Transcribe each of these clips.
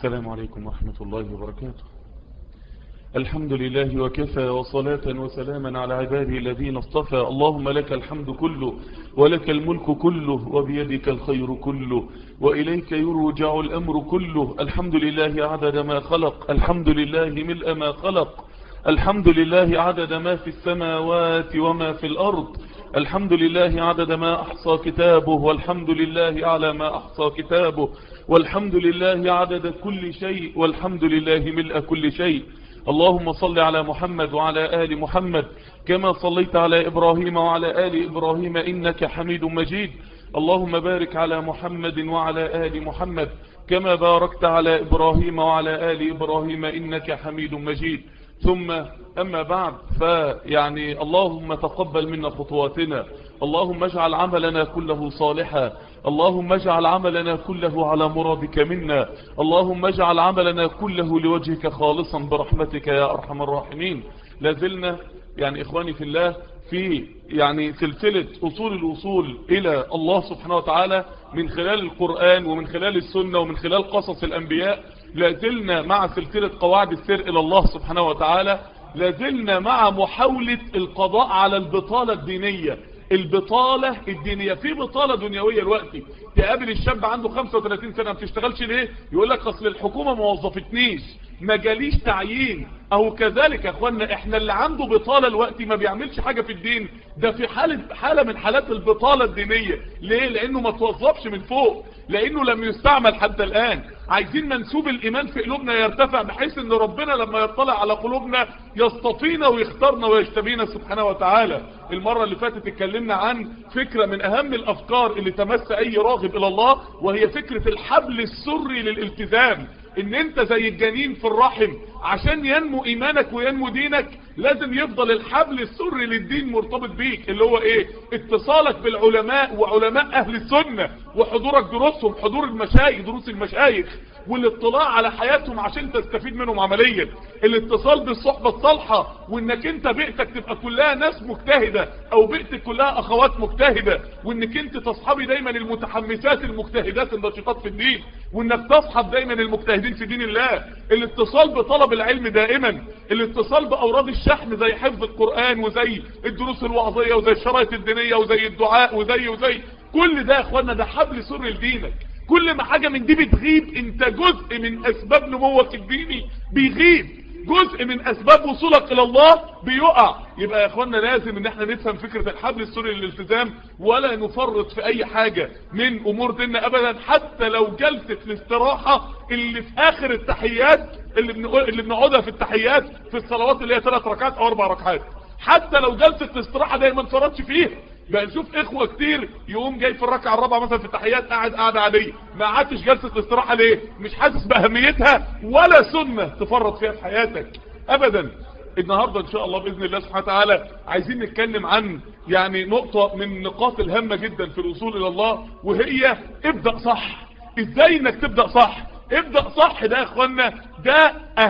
السلام عليكم ورحمة الله وبركاته الحمد لله وكفى وصلاة وسلاما على عباده الذين اصطفى اللهم لك الحمد كله ولك الملك كله وبيدك الخير كله وإليك يرجع الأمر كله الحمد لله عدد ما خلق الحمد لله ملء ما خلق الحمد لله عدد ما في السماوات وما في الأرض الحمد لله عدد ما أحصى كتابه والحمد لله على ما أحصى كتابه والحمد لله عدد كل شيء والحمد لله ملء كل شيء اللهم صل على محمد وعلى آل محمد كما صليت على إبراهيم وعلى آل إبراهيم إنك حميد مجيد اللهم بارك على محمد وعلى آل محمد كما باركت على إبراهيم وعلى آل إبراهيم إنك حميد مجيد ثم أما بعد فيعني اللهم تقبل منا خطواتنا اللهم اجعل عملنا كله صالحا اللهم اجعل عملنا كله على مرادك منا اللهم اجعل عملنا كله لوجهك خالصا برحمتك يا أرحم الراحمين لازلنا يعني إخواني في الله في يعني سلسلة أصول الوصول إلى الله سبحانه وتعالى من خلال القرآن ومن خلال السنة ومن خلال قصص الأنبياء لازلنا مع سلسلة قواعد السير إلى الله سبحانه وتعالى لازلنا مع محاولة القضاء على البطالة الدينية البطالة الدينية في بطالة دنيوية الوقت تقابل الشاب عنده 35 سنة ما بتشتغلش ليه يقول لك اصل الحكومة ما وظفتنيش ما جاليش تعيين او كذلك يا اخوانا احنا اللي عنده بطالة الوقت ما بيعملش حاجة في الدين ده في حالة, حالة من حالات البطالة الدينية ليه لانه ما توظفش من فوق لانه لم يستعمل حتى الان عايزين منسوب الايمان في قلوبنا يرتفع بحيث ان ربنا لما يطلع على قلوبنا يصطفينا ويختارنا ويجتبينا سبحانه وتعالى المرة اللي فاتت اتكلمنا عن فكرة من اهم الافكار اللي تمس اي راغب الى الله وهي فكرة الحبل السري للالتزام ان انت زي الجنين في الرحم عشان ينمو ايمانك وينمو دينك لازم يفضل الحبل السري للدين مرتبط بيك اللي هو ايه اتصالك بالعلماء وعلماء اهل السنة وحضورك دروسهم حضور المشايخ دروس المشايخ والاطلاع على حياتهم عشان تستفيد منهم عمليا الاتصال بالصحبة الصالحة وانك انت بيئتك تبقى كلها ناس مجتهدة او بيئتك كلها اخوات مجتهدة وانك انت تصحبي دايما المتحمسات المجتهدات النشطات في الدين وانك تصحب دايما المجتهدين في دين الله الاتصال بطلب العلم دائما الاتصال باوراد الشحن زي حفظ القرآن وزي الدروس الوعظية وزي الشرايط الدينية وزي الدعاء وزي وزي كل ده يا اخوانا ده حبل سر لدينك كل ما حاجة من دي بتغيب انت جزء من اسباب نموك الديني بيغيب جزء من اسباب وصولك الى الله بيقع يبقى يا اخوانا لازم ان احنا نفهم فكرة الحبل السري للالتزام ولا نفرط في اي حاجة من امور ديننا ابدا حتى لو جلسة الاستراحة اللي في اخر التحيات اللي, بنقول اللي بنقعدها في التحيات في الصلوات اللي هي ثلاث ركعات او اربع ركعات حتى لو جلسة الاستراحة دايما ما انفرطش فيها بقى نشوف اخوة كتير يقوم جاي في الركعة الرابعة مثلا في التحيات قاعد قاعدة عادية ما قعدتش جلسة الاستراحة ليه مش حاسس باهميتها ولا سنة تفرط فيها في حياتك ابدا النهاردة ان شاء الله باذن الله سبحانه وتعالى عايزين نتكلم عن يعني نقطة من النقاط الهامة جدا في الوصول الى الله وهي ابدأ صح ازاي انك تبدأ صح ابدأ صح ده يا اخوانا ده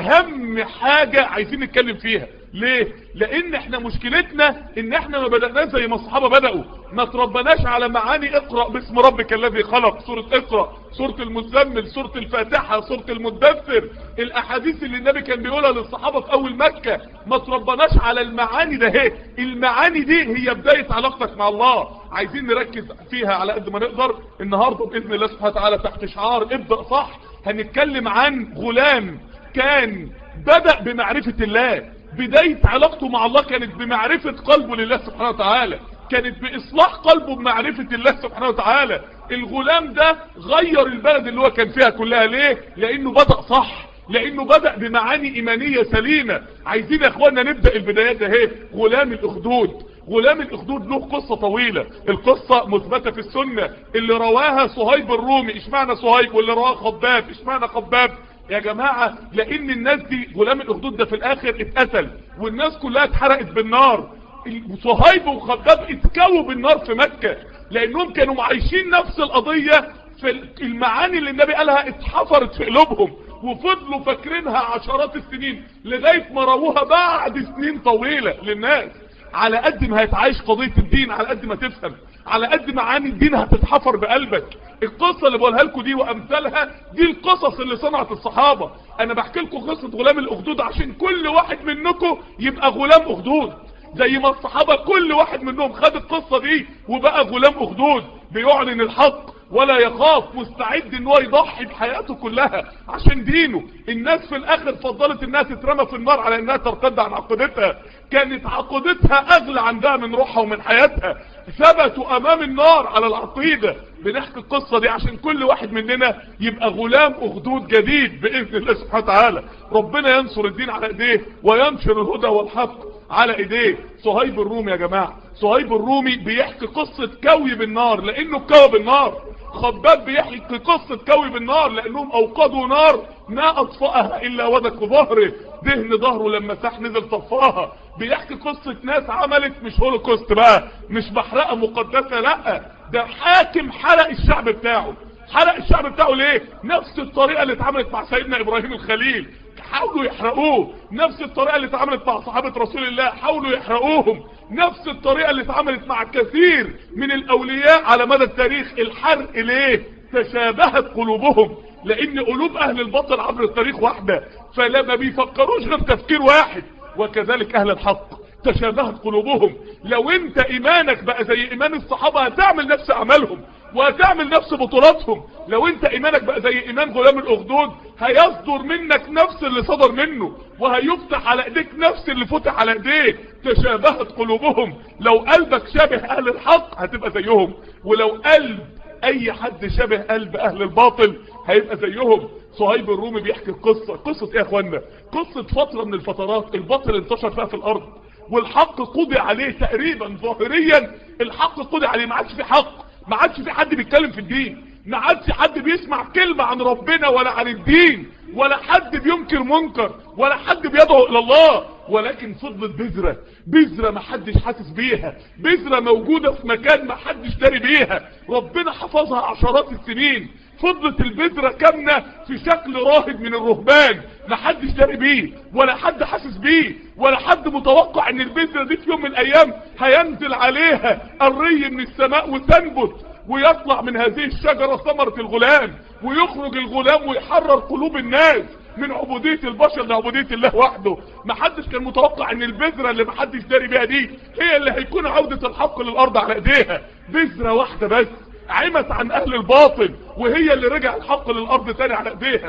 اهم حاجة عايزين نتكلم فيها ليه لان احنا مشكلتنا ان احنا ما بدأناش زي ما الصحابة بدأوا ما تربناش على معاني اقرأ باسم ربك الذي خلق سورة اقرأ سورة المزمل سورة الفاتحة سورة المدثر الاحاديث اللي النبي كان بيقولها للصحابة في اول مكة ما تربناش على المعاني ده هي المعاني دي هي بداية علاقتك مع الله عايزين نركز فيها على قد ما نقدر النهاردة بإذن الله سبحانه وتعالى تحت شعار ابدأ صح هنتكلم عن غلام كان بدأ بمعرفة الله بداية علاقته مع الله كانت بمعرفة قلبه لله سبحانه وتعالى كانت بإصلاح قلبه بمعرفة الله سبحانه وتعالى الغلام ده غير البلد اللي هو كان فيها كلها ليه لأنه بدأ صح لأنه بدأ بمعاني إيمانية سليمة عايزين يا أخوانا نبدأ البدايات ده اهي غلام الأخدود غلام الأخدود له قصة طويلة القصة مثبتة في السنة اللي رواها صهيب الرومي اشمعنى صهيب واللي رواه خباب اشمعنى خباب يا جماعة لان الناس دي غلام الاخدود ده في الاخر اتقتل والناس كلها اتحرقت بالنار صهيب وخباب اتكووا بالنار في مكة لانهم كانوا عايشين نفس القضية في المعاني اللي النبي قالها اتحفرت في قلوبهم وفضلوا فاكرينها عشرات السنين لغاية ما رووها بعد سنين طويلة للناس على قد ما هتعيش قضية الدين على قد ما تفهم على قد معاني الدين هتتحفر بقلبك القصة اللي بقولها لكم دي وامثالها دي القصص اللي صنعت الصحابة انا بحكي لكم قصة غلام الاخدود عشان كل واحد منكم يبقى غلام اخدود زي ما الصحابة كل واحد منهم خد القصة دي وبقى غلام اخدود بيعلن الحق ولا يخاف مستعد ان هو يضحي بحياته كلها عشان دينه الناس في الاخر فضلت انها تترمى في النار على انها ترتد عن عقيدتها كانت عقيدتها اغلى عندها من روحها ومن حياتها ثبتوا امام النار على العقيدة بنحكي القصة دي عشان كل واحد مننا يبقى غلام اخدود جديد باذن الله سبحانه وتعالى ربنا ينصر الدين على ايديه وينشر الهدى والحق على ايديه صهيب الرومي يا جماعة صهيب الرومي بيحكي قصة كوي بالنار لانه كوى بالنار خباب بيحكي قصة كوي بالنار لانهم اوقدوا نار ما اطفأها الا ودك ظهره دهن ظهره لما ساح نزل طفاها بيحكي قصة ناس عملت مش هولوكوست بقى مش محرقة مقدسة لا ده حاكم حرق الشعب بتاعه حرق الشعب بتاعه ليه نفس الطريقة اللي اتعملت مع سيدنا ابراهيم الخليل حاولوا يحرقوه نفس الطريقة اللي اتعملت مع صحابة رسول الله حاولوا يحرقوهم نفس الطريقة اللي اتعملت مع كثير من الاولياء على مدى التاريخ الحرق ليه تشابهت قلوبهم لان قلوب اهل الباطل عبر التاريخ واحدة فلما بيفكروش غير تفكير واحد وكذلك اهل الحق تشابهت قلوبهم لو انت ايمانك بقى زي ايمان الصحابة هتعمل نفس اعمالهم وهتعمل نفس بطولاتهم لو انت ايمانك بقى زي ايمان غلام الاخدود هيصدر منك نفس اللي صدر منه وهيفتح على ايديك نفس اللي فتح على ايديه تشابهت قلوبهم لو قلبك شبه اهل الحق هتبقى زيهم ولو قلب اي حد شبه قلب اهل الباطل هيبقى زيهم صهيب الرومي بيحكي القصة قصة ايه يا اخوانا قصة فترة من الفترات الباطل انتشر فيها في الارض والحق قضي عليه تقريبا ظاهريا الحق قضي عليه ما عادش في حق ما عادش في حد بيتكلم في الدين ما عادش حد بيسمع كلمة عن ربنا ولا عن الدين ولا حد بينكر منكر ولا حد بيدعو الى الله ولكن فضلت بذرة بذرة ما حدش حاسس بيها بذرة موجودة في مكان ما حدش داري بيها ربنا حفظها عشرات السنين فضلت البذرة كامنة في شكل راهب من الرهبان ما حدش داري بيه ولا حد حاسس بيه ولا حد متوقع ان البذرة دي في يوم من الايام هينزل عليها الري من السماء وتنبت ويطلع من هذه الشجرة ثمرة الغلام ويخرج الغلام ويحرر قلوب الناس من عبودية البشر لعبودية الله وحده ما حدش كان متوقع ان البذرة اللي ما حدش داري بيها دي هي اللي هيكون عودة الحق للارض على ايديها بذرة واحدة بس عمت عن اهل الباطل وهي اللي رجع الحق للارض تاني على ايديها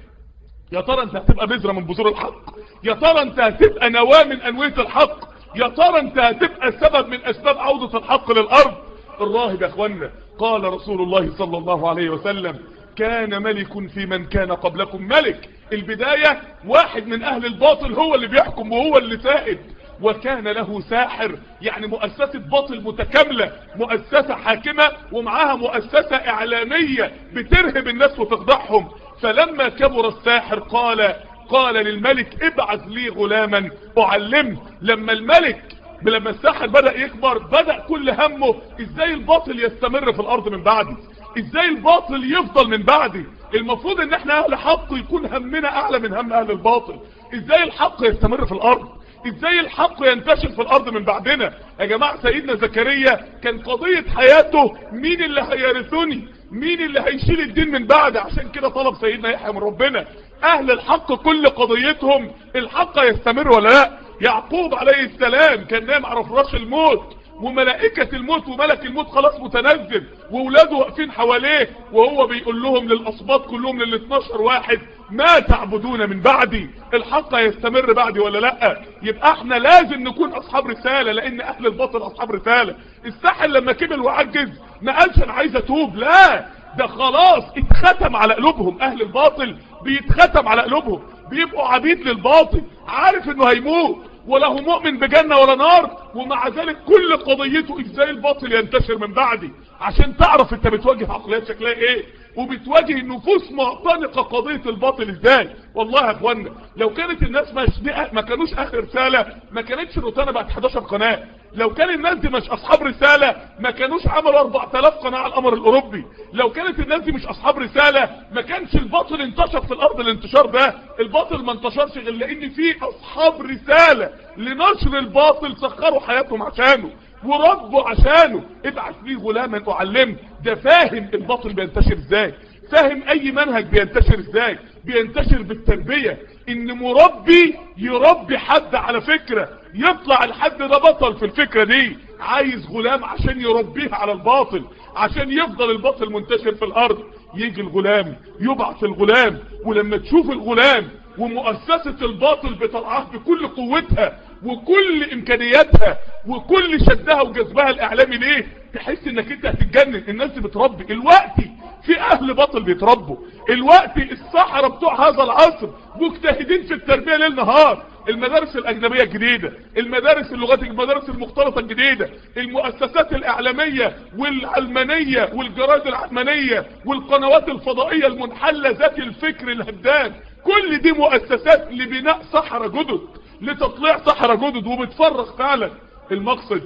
يا ترى انت هتبقى بذرة من بذور الحق يا ترى انت هتبقى نواة من انوية الحق يا ترى انت هتبقى سبب من اسباب عودة الحق للارض الراهب يا اخوانا قال رسول الله صلى الله عليه وسلم كان ملك في من كان قبلكم ملك البداية واحد من اهل الباطل هو اللي بيحكم وهو اللي سائد وكان له ساحر يعني مؤسسة باطل متكاملة مؤسسة حاكمة ومعاها مؤسسة اعلامية بترهب الناس وتخضعهم فلما كبر الساحر قال قال للملك ابعث لي غلاما اعلمه لما الملك لما الساحر بدأ يكبر بدأ كل همه ازاي الباطل يستمر في الارض من بعدي ازاي الباطل يفضل من بعدي المفروض ان احنا اهل حق يكون همنا اعلى من هم اهل الباطل ازاي الحق يستمر في الارض ازاي الحق ينتشر في الارض من بعدنا يا جماعة سيدنا زكريا كان قضية حياته مين اللي هيرثني مين اللي هيشيل الدين من بعد عشان كده طلب سيدنا يحيى من ربنا اهل الحق كل قضيتهم الحق يستمر ولا لا يعقوب عليه السلام كان نايم على فراش الموت وملائكة الموت وملك الموت خلاص متنزل وولاده واقفين حواليه وهو بيقول لهم للأصباط كلهم لل 12 واحد ما تعبدون من بعدي الحق يستمر بعدي ولا لا يبقى احنا لازم نكون اصحاب رسالة لان اهل الباطل اصحاب رسالة الساحل لما كبر وعجز ما قالش انا عايز اتوب لا ده خلاص اتختم على قلوبهم اهل الباطل بيتختم على قلوبهم بيبقوا عبيد للباطل عارف انه هيموت ولا هو مؤمن بجنة ولا نار ومع ذلك كل قضيته ازاي الباطل ينتشر من بعدي عشان تعرف انت بتواجه عقليات شكلها ايه وبتواجه النفوس معتنقة قضية الباطل ازاي والله يا اخوانا لو كانت الناس مش ما كانوش اخر رسالة ما كانتش الروتانا بقت 11 قناة لو كان الناس دي مش اصحاب رسالة ما كانوش عملوا 4000 قناة على القمر الاوروبي لو كانت الناس دي مش اصحاب رسالة ما كانش الباطل انتشر في الارض الانتشار ده الباطل ما انتشرش غير لان في اصحاب رسالة لنشر الباطل سخروا حياتهم عشانه وربوا عشانه ابعث لي غلاما اعلمه ده فاهم الباطل بينتشر ازاي فاهم اي منهج بينتشر ازاي بينتشر بالتربية ان مربي يربي حد على فكرة يطلع الحد ده بطل في الفكرة دي عايز غلام عشان يربيه على الباطل عشان يفضل الباطل منتشر في الارض يجي الغلام يبعث الغلام ولما تشوف الغلام ومؤسسة الباطل بترعاه بكل قوتها وكل امكانياتها وكل شدها وجذبها الاعلامي ليه تحس انك انت هتتجنن الناس دي بتربي الوقت في اهل باطل بيتربوا الوقت الصحراء بتوع هذا العصر مجتهدين في التربية ليل نهار المدارس الاجنبية الجديدة المدارس اللغات المدارس المختلطة الجديدة المؤسسات الاعلامية والعلمانية والجرائد العلمانية والقنوات الفضائية المنحلة ذات الفكر الهدام كل دي مؤسسات لبناء صحراء جدد لتطليع صحراء جدد وبتفرغ فعلا المقصد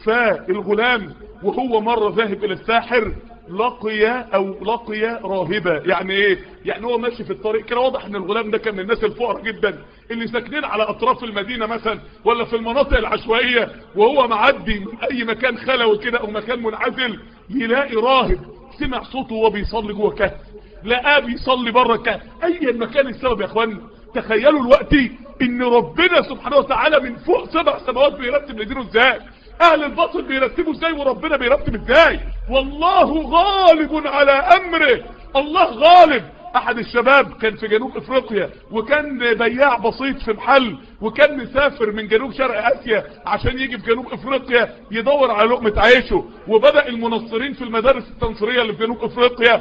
فالغلام وهو مرة ذاهب الى الساحر لقي او لقي راهبة يعني ايه يعني هو ماشي في الطريق كده واضح ان الغلام ده كان من الناس الفقراء جدا اللي ساكنين على اطراف المدينة مثلا ولا في المناطق العشوائية وهو معدي من اي مكان خلوي كده او مكان منعزل يلاقي راهب سمع صوته وهو بيصلي جوه كهف لقاه بيصلي بره كهف ايا مكان السبب يا اخوانا تخيلوا الوقت ان ربنا سبحانه وتعالى من فوق سبع سماوات بيرتب لدينه ازاي اهل الباطل بيرتبوا ازاي وربنا بيرتب ازاي والله غالب على امره الله غالب احد الشباب كان في جنوب افريقيا وكان بياع بسيط في محل وكان مسافر من جنوب شرق اسيا عشان يجي في جنوب افريقيا يدور على لقمة عيشه وبدأ المنصرين في المدارس التنصيرية اللي في جنوب افريقيا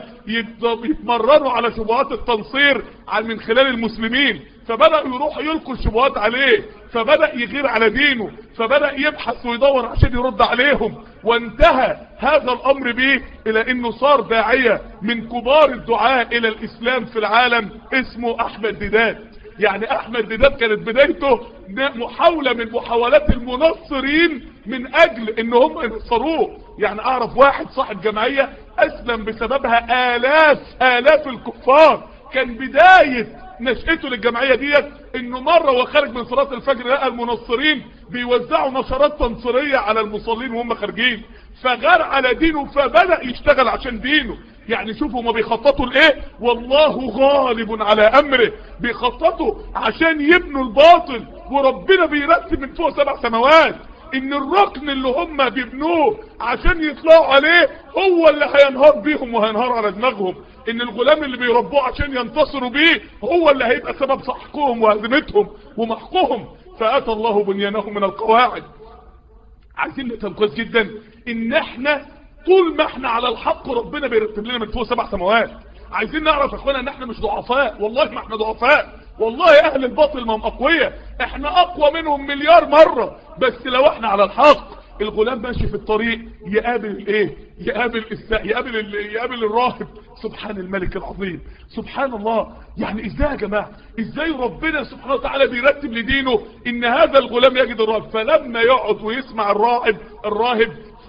يتمرنوا على شبهات التنصير من خلال المسلمين فبدأوا يروحوا يلقوا الشبهات عليه فبدأ يغير على دينه فبدأ يبحث ويدور عشان يرد عليهم وانتهى هذا الامر به الى انه صار داعية من كبار الدعاء الى الاسلام في العالم اسمه احمد ديدات يعني احمد ديدات كانت بدايته محاولة من محاولات المنصرين من اجل ان هم ينصروه يعني اعرف واحد صاحب جمعية اسلم بسببها الاف الاف الكفار كان بداية نشأته للجمعية ديت انه مرة وخارج من صلاة الفجر لقى المنصرين بيوزعوا نشرات تنصيرية على المصلين وهم خارجين فغار على دينه فبدأ يشتغل عشان دينه يعني شوفوا ما بيخططوا لايه والله غالب على امره بيخططوا عشان يبنوا الباطل وربنا بيرتب من فوق سبع سماوات ان الركن اللي هم بيبنوه عشان يطلعوا عليه هو اللي هينهار بيهم وهينهار على دماغهم ان الغلام اللي بيربوه عشان ينتصروا بيه هو اللي هيبقى سبب سحقهم وهزيمتهم ومحقهم فاتى الله بنيانهم من القواعد عايزين نفهم كويس جدا ان احنا طول ما احنا على الحق ربنا بيرتب لنا من فوق سبع سماوات عايزين نعرف يا اخوانا ان احنا مش ضعفاء والله ما احنا ضعفاء والله اهل الباطل ما هم اقوياء احنا اقوى منهم مليار مرة بس لو احنا على الحق الغلام ماشي في الطريق يقابل الايه يقابل الس... يقابل ال... يقابل الراهب سبحان الملك العظيم سبحان الله يعني ازاي يا جماعه ازاي ربنا سبحانه وتعالى بيرتب لدينه ان هذا الغلام يجد الراهب فلما يقعد ويسمع الراهب الراهب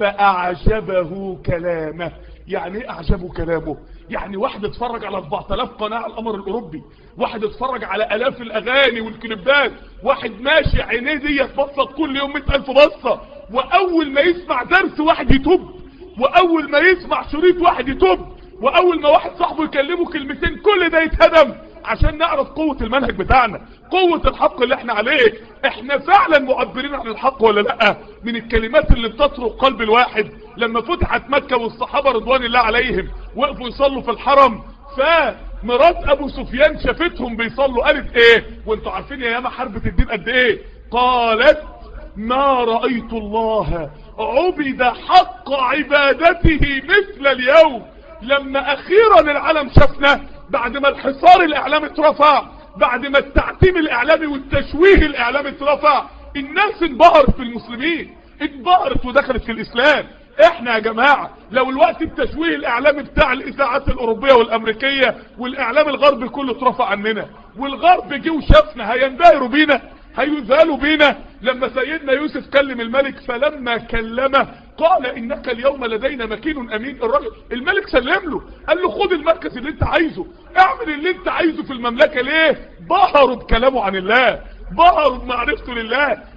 فاعجبه كلامه يعني ايه اعجبه كلامه يعني واحد اتفرج على 4000 قناة على القمر الاوروبي واحد اتفرج على الاف الاغاني والكليبات واحد ماشي عينيه دي بصت كل يوم 100000 بصة واول ما يسمع درس واحد يتوب واول ما يسمع شريط واحد يتوب واول ما واحد صاحبه يكلمه كلمتين كل ده يتهدم عشان نعرف قوة المنهج بتاعنا قوة الحق اللي احنا عليه احنا فعلا معبرين عن الحق ولا لا من الكلمات اللي بتطرق قلب الواحد لما فتحت مكة والصحابة رضوان الله عليهم وقفوا يصلوا في الحرم فمرات ابو سفيان شافتهم بيصلوا قالت ايه وانتوا عارفين يا ياما حربة الدين قد ايه قالت ما رأيت الله عبد حق عبادته مثل اليوم لما اخيرا العالم شافنا بعد ما الحصار الاعلامي اترفع بعد ما التعتيم الاعلامي والتشويه الاعلامي اترفع الناس انبهرت في المسلمين انبهرت ودخلت في الاسلام احنا يا جماعة لو الوقت التشويه الاعلامي بتاع الاذاعات الاوروبية والامريكية والاعلام الغربي كله اترفع عننا والغرب جه وشافنا هينبهروا بينا هيذهلوا بينا لما سيدنا يوسف كلم الملك فلما كلمه قال انك اليوم لدينا مكين امين الراجل الملك سلم له قال له خد المركز اللي انت عايزه اعمل اللي انت عايزه في المملكة ليه بهروا بكلامه عن الله بهروا بمعرفته لله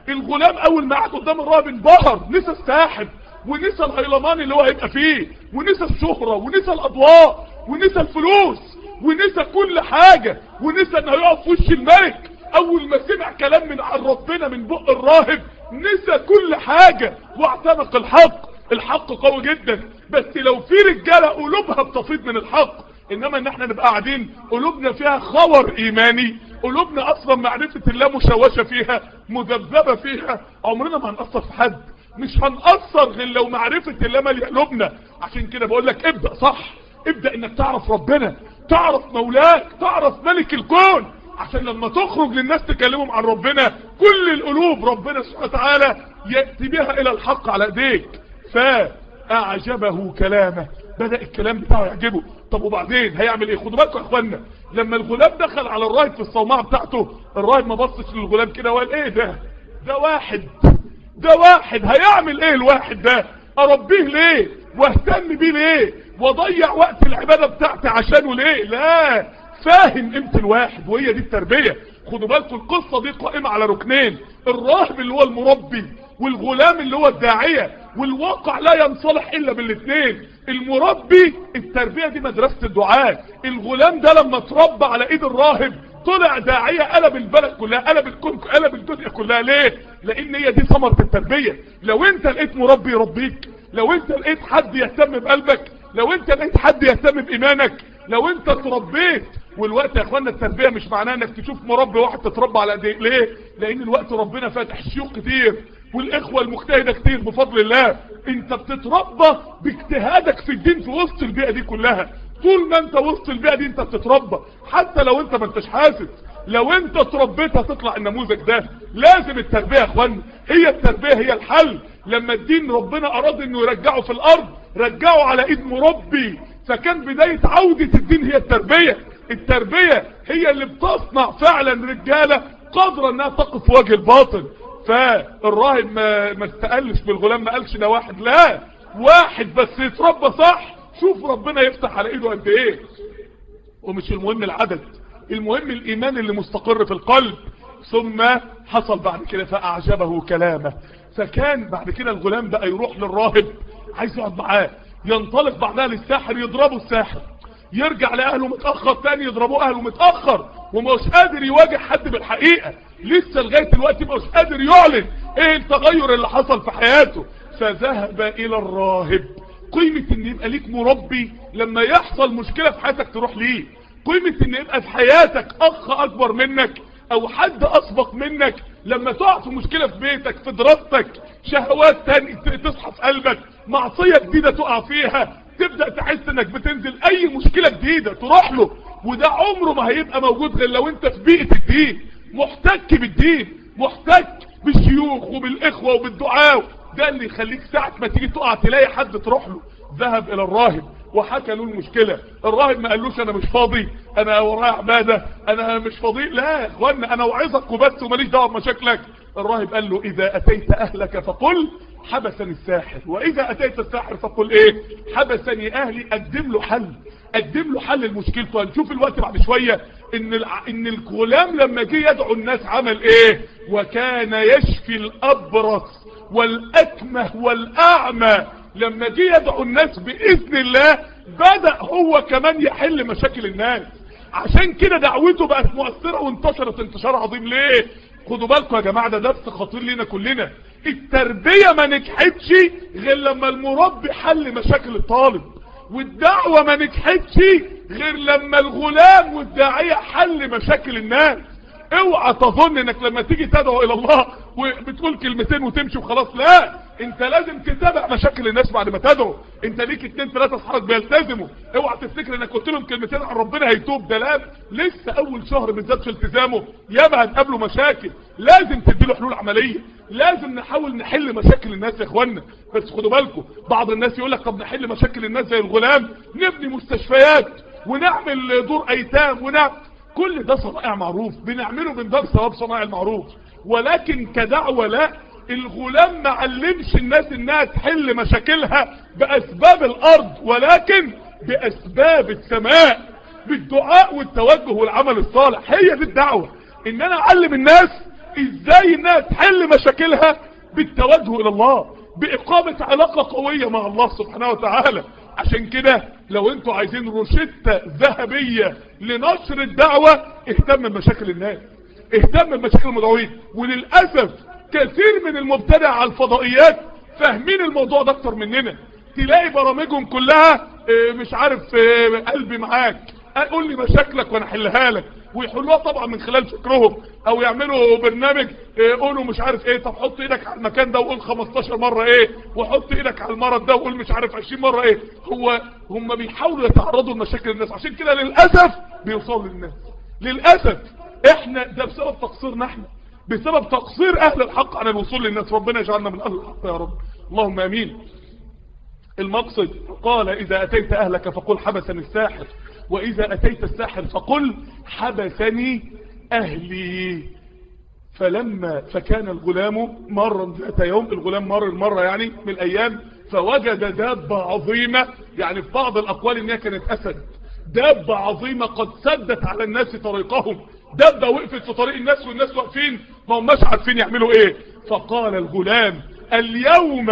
الغلام اول ما قعد قدام الراهب انبهر نسى الساحب ونسى الهيلمان اللي هو هيبقى فيه ونسى الشهرة ونسى الاضواء ونسى الفلوس ونسى كل حاجة ونسى انه يقف في وش الملك اول ما سمع كلام من عن ربنا من بق الراهب نسى كل حاجة واعتنق الحق الحق قوي جدا بس لو في رجالة قلوبها بتفيض من الحق انما ان احنا نبقى قاعدين قلوبنا فيها خور ايماني قلوبنا اصلا معرفة الله مشوشة فيها مذبذبة فيها عمرنا ما هنأثر في حد مش هنأثر غير لو معرفة الله مالي قلوبنا عشان كده بقول لك ابدأ صح ابدأ انك تعرف ربنا تعرف مولاك تعرف ملك الكون عشان لما تخرج للناس تكلمهم عن ربنا كل القلوب ربنا سبحانه وتعالى يأتي بها الى الحق على ايديك فاعجبه كلامه بدأ الكلام بتاعه يعجبه طب وبعدين هيعمل ايه خدوا بالكم يا اخوانا لما الغلام دخل على الراهب في الصومعه بتاعته الراهب ما بصش للغلام كده وقال ايه ده ده واحد ده واحد هيعمل ايه الواحد ده اربيه ليه واهتم بيه ليه واضيع وقت العبادة بتاعتي عشانه ليه لا فاهم قيمة الواحد وهي دي التربية خدوا بالكم القصة دي قائمة على ركنين الراهب اللي هو المربي والغلام اللي هو الداعية والواقع لا ينصلح الا بالاثنين المربي التربية دي مدرسة الدعاء الغلام ده لما اتربى على ايد الراهب طلع داعية قلب البلد كلها قلب الكون قلب الدنيا كلها ليه لان هي دي ثمرة التربية لو انت لقيت مربي يربيك لو انت لقيت حد يهتم بقلبك لو انت لقيت حد يهتم بايمانك لو انت اتربيت والوقت يا اخوانا التربية مش معناه انك تشوف مربي واحد تتربى على ايديه ليه لان الوقت ربنا فاتح شيوخ كتير والاخوة المجتهدة كتير بفضل الله انت بتتربى باجتهادك في الدين في وسط البيئة دي كلها طول ما انت وسط البيئة دي انت بتتربى حتى لو انت ما انتش حاسس لو انت اتربيت هتطلع النموذج ده لازم التربية يا اخوانا هي التربية هي الحل لما الدين ربنا اراد انه يرجعه في الارض رجعه على ايد مربي فكان بداية عودة الدين هي التربية التربية هي اللي بتصنع فعلا رجالة قادرة انها تقف في وجه الباطل فالراهب ما, ما استقلش بالغلام ما قالش ده واحد لا واحد بس يتربى صح شوف ربنا يفتح على ايده قد ايه ومش المهم العدد المهم الايمان اللي مستقر في القلب ثم حصل بعد كده فاعجبه كلامه فكان بعد كده الغلام بقى يروح للراهب عايز يقعد معاه ينطلق بعدها للساحر يضربه الساحر يرجع لاهله متاخر تاني يضربوه اهله متاخر ومش قادر يواجه حد بالحقيقه لسه لغايه دلوقتي مش قادر يعلن ايه التغير اللي حصل في حياته فذهب الى الراهب قيمة ان يبقى ليك مربي لما يحصل مشكلة في حياتك تروح ليه قيمة ان يبقى في حياتك اخ اكبر منك او حد اسبق منك لما تقع في مشكلة في بيتك في دراستك شهوات تاني تصحى في قلبك معصية جديدة تقع فيها تبدأ تحس انك بتنزل اي مشكلة جديدة تروح له وده عمره ما هيبقى موجود غير لو انت في بيئة الدين محتك بالدين محتك بالشيوخ وبالاخوة وبالدعاء ده اللي يخليك ساعة ما تيجي تقع تلاقي حد تروح له ذهب الى الراهب وحكى له المشكلة الراهب ما قالوش انا مش فاضي انا ورايا عبادة انا مش فاضي لا يا اخوانا انا وعظك وبس وماليش دعوه بمشاكلك الراهب قال له اذا اتيت اهلك فقل حبسني الساحر واذا اتيت الساحر فقل ايه حبسني اهلي قدم له حل قدم له حل لمشكلته هنشوف الوقت بعد شوية ان الع... ان الغلام لما جه يدعو الناس عمل ايه وكان يشفي الابرص والاكمه والاعمى لما جه يدعو الناس باذن الله بدأ هو كمان يحل مشاكل الناس عشان كده دعوته بقت مؤثرة وانتشرت انتشار عظيم ليه خدوا بالكم يا جماعة ده درس خطير لينا كلنا التربية ما نجحتش غير لما المربي حل مشاكل الطالب والدعوة ما نجحتش غير لما الغلام والداعية حل مشاكل الناس اوعى تظن انك لما تيجي تدعو الى الله وبتقول كلمتين وتمشي وخلاص لا انت لازم تتابع مشاكل الناس بعد ما تدعو انت ليك اتنين تلاتة اصحابك بيلتزموا اوعى تفتكر انك قلت لهم كلمتين عن ربنا هيتوب ده لا لسه اول شهر بالذات في التزامه ياما هتقابله مشاكل لازم تديله حلول عمليه لازم نحاول نحل مشاكل الناس يا اخوانا بس خدوا بالكم بعض الناس يقول لك طب نحل مشاكل الناس زي الغلام نبني مستشفيات ونعمل دور ايتام ونعمل كل ده صنائع معروف بنعمله من باب ثواب صنائع المعروف ولكن كدعوة لا الغلام ما علمش الناس انها تحل مشاكلها باسباب الارض ولكن باسباب السماء بالدعاء والتوجه والعمل الصالح هي دي الدعوة ان انا اعلم الناس ازاي الناس تحل مشاكلها بالتوجه الى الله باقامة علاقة قوية مع الله سبحانه وتعالى عشان كده لو انتوا عايزين روشتة ذهبية لنشر الدعوة اهتم بمشاكل الناس اهتم بمشاكل المدعوين وللأسف كثير من المبتدع على الفضائيات فاهمين الموضوع ده اكتر مننا تلاقي برامجهم كلها اه مش عارف اه قلبي معاك قول لي مشاكلك وانا احلها لك ويحلوها طبعا من خلال فكرهم او يعملوا برنامج اه قولوا مش عارف ايه طب حط ايدك على المكان ده وقول 15 مرة ايه وحط ايدك على المرض ده وقول مش عارف 20 مرة ايه هو هم بيحاولوا يتعرضوا لمشاكل الناس عشان كده للأسف بيوصلوا للناس للأسف احنا ده بسبب تقصيرنا احنا بسبب تقصير اهل الحق عن الوصول للناس ربنا يجعلنا من اهل الحق يا رب اللهم امين المقصد قال اذا اتيت اهلك فقل حبسني الساحر واذا اتيت الساحر فقل حبسني اهلي فلما فكان الغلام مرا ذات يوم الغلام مر المرة يعني من الايام فوجد دابة عظيمة يعني في بعض الاقوال انها كانت اسد دابة عظيمة قد سدت على الناس طريقهم دابة وقفت في طريق الناس والناس واقفين ما هماش عارفين يعملوا ايه فقال الغلام اليوم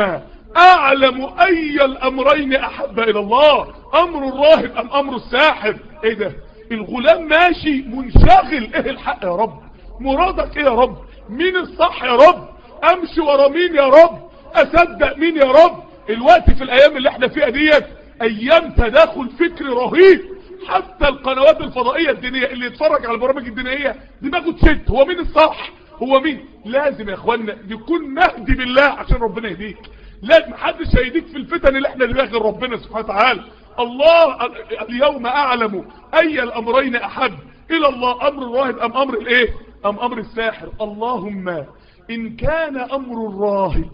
اعلم اي الامرين احب الى الله امر الراهب ام امر الساحر ايه ده الغلام ماشي منشغل ايه الحق يا رب مرادك ايه يا رب مين الصح يا رب امشي ورا مين يا رب اصدق مين يا رب الوقت في الايام اللي احنا فيها ديت ايام تداخل فكري رهيب حتى القنوات الفضائية الدينية اللي يتفرج على البرامج الدينية دماغه تشت هو مين الصح هو مين لازم يا اخوانا يكون نهدي بالله عشان ربنا يهديك لازم محدش هيديك في الفتن اللي احنا اللي غير ربنا سبحانه وتعالى الله اليوم اعلم اي الامرين احب الى الله امر الراهب ام امر الايه ام امر الساحر اللهم ان كان امر الراهب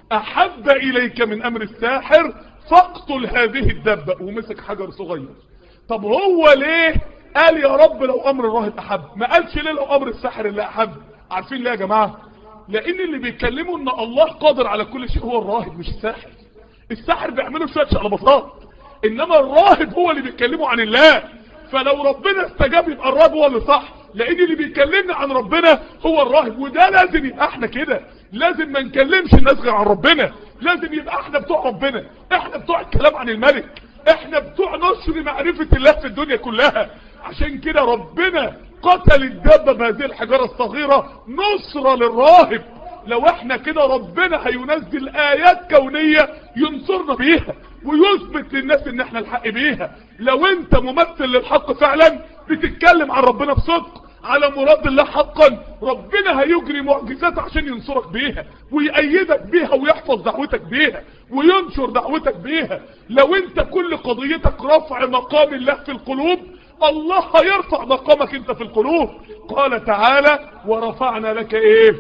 احب اليك من امر الساحر فاقتل هذه الدبة ومسك حجر صغير طب هو ليه قال يا رب لو امر الراهب احب ما قالش ليه لو امر الساحر اللي احب عارفين ليه يا جماعة لان اللي بيتكلموا ان الله قادر على كل شيء هو الراهب مش الساحر الساحر بيعملوا شوية شقلباطات انما الراهب هو اللي بيتكلموا عن الله فلو ربنا استجاب يبقى الراهب هو اللي صح لان اللي بيكلمنا عن ربنا هو الراهب وده لازم يبقى احنا كده لازم ما نكلمش الناس غير عن ربنا لازم يبقى احنا بتوع ربنا احنا بتوع الكلام عن الملك احنا بتوع نشر معرفة الله في الدنيا كلها عشان كده ربنا قتل الدابة بهذه الحجارة الصغيرة نصرة للراهب لو احنا كده ربنا هينزل ايات كونية ينصرنا بيها ويثبت للناس ان احنا الحق بيها لو انت ممثل للحق فعلا بتتكلم عن ربنا بصدق على مراد الله حقا ربنا هيجري معجزات عشان ينصرك بيها ويأيدك بيها ويحفظ دعوتك بيها وينشر دعوتك بيها لو انت كل قضيتك رفع مقام الله في القلوب الله هيرفع مقامك انت في القلوب قال تعالى ورفعنا لك ايه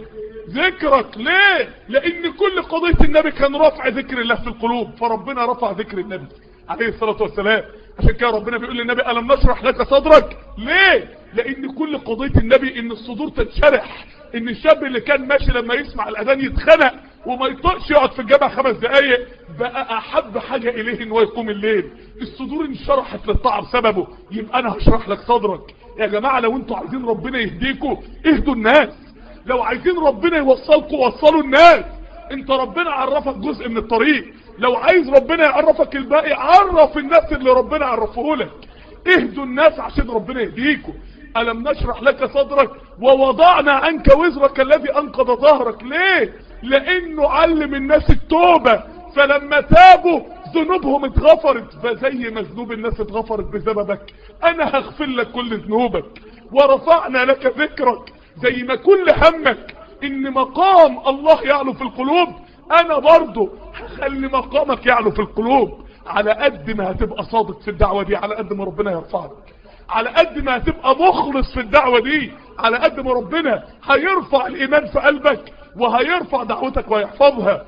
ذكرك ليه لان كل قضية النبي كان رفع ذكر الله في القلوب فربنا رفع ذكر النبي عليه الصلاة والسلام عشان كده ربنا بيقول للنبي ألم نشرح لك صدرك ليه لان كل قضية النبي ان الصدور تتشرح ان الشاب اللي كان ماشي لما يسمع الاذان يتخنق وما يطقش يقعد في الجامع خمس دقايق بقى احب حاجة اليه ان هو يقوم الليل الصدور انشرحت للطاعة بسببه يبقى انا هشرح لك صدرك يا جماعة لو انتوا عايزين ربنا يهديكوا اهدوا الناس لو عايزين ربنا يوصلكوا وصلوا الناس انت ربنا عرفك جزء من الطريق لو عايز ربنا يعرفك الباقي عرف الناس اللي ربنا عرفه لك اهدوا الناس عشان ربنا يهديكوا ألم نشرح لك صدرك ووضعنا عنك وزرك الذي أنقض ظهرك ليه لأنه علم الناس التوبة فلما تابوا ذنوبهم اتغفرت فزي ما ذنوب الناس اتغفرت بسببك أنا هغفر لك كل ذنوبك ورفعنا لك ذكرك زي ما كل همك ان مقام الله يعلو في القلوب انا برضو هخلي مقامك يعلو في القلوب على قد ما هتبقى صادق في الدعوة دي على قد ما ربنا يرفعك على قد ما هتبقى مخلص في الدعوة دي على قد ما ربنا هيرفع الايمان في قلبك وهيرفع دعوتك ويحفظها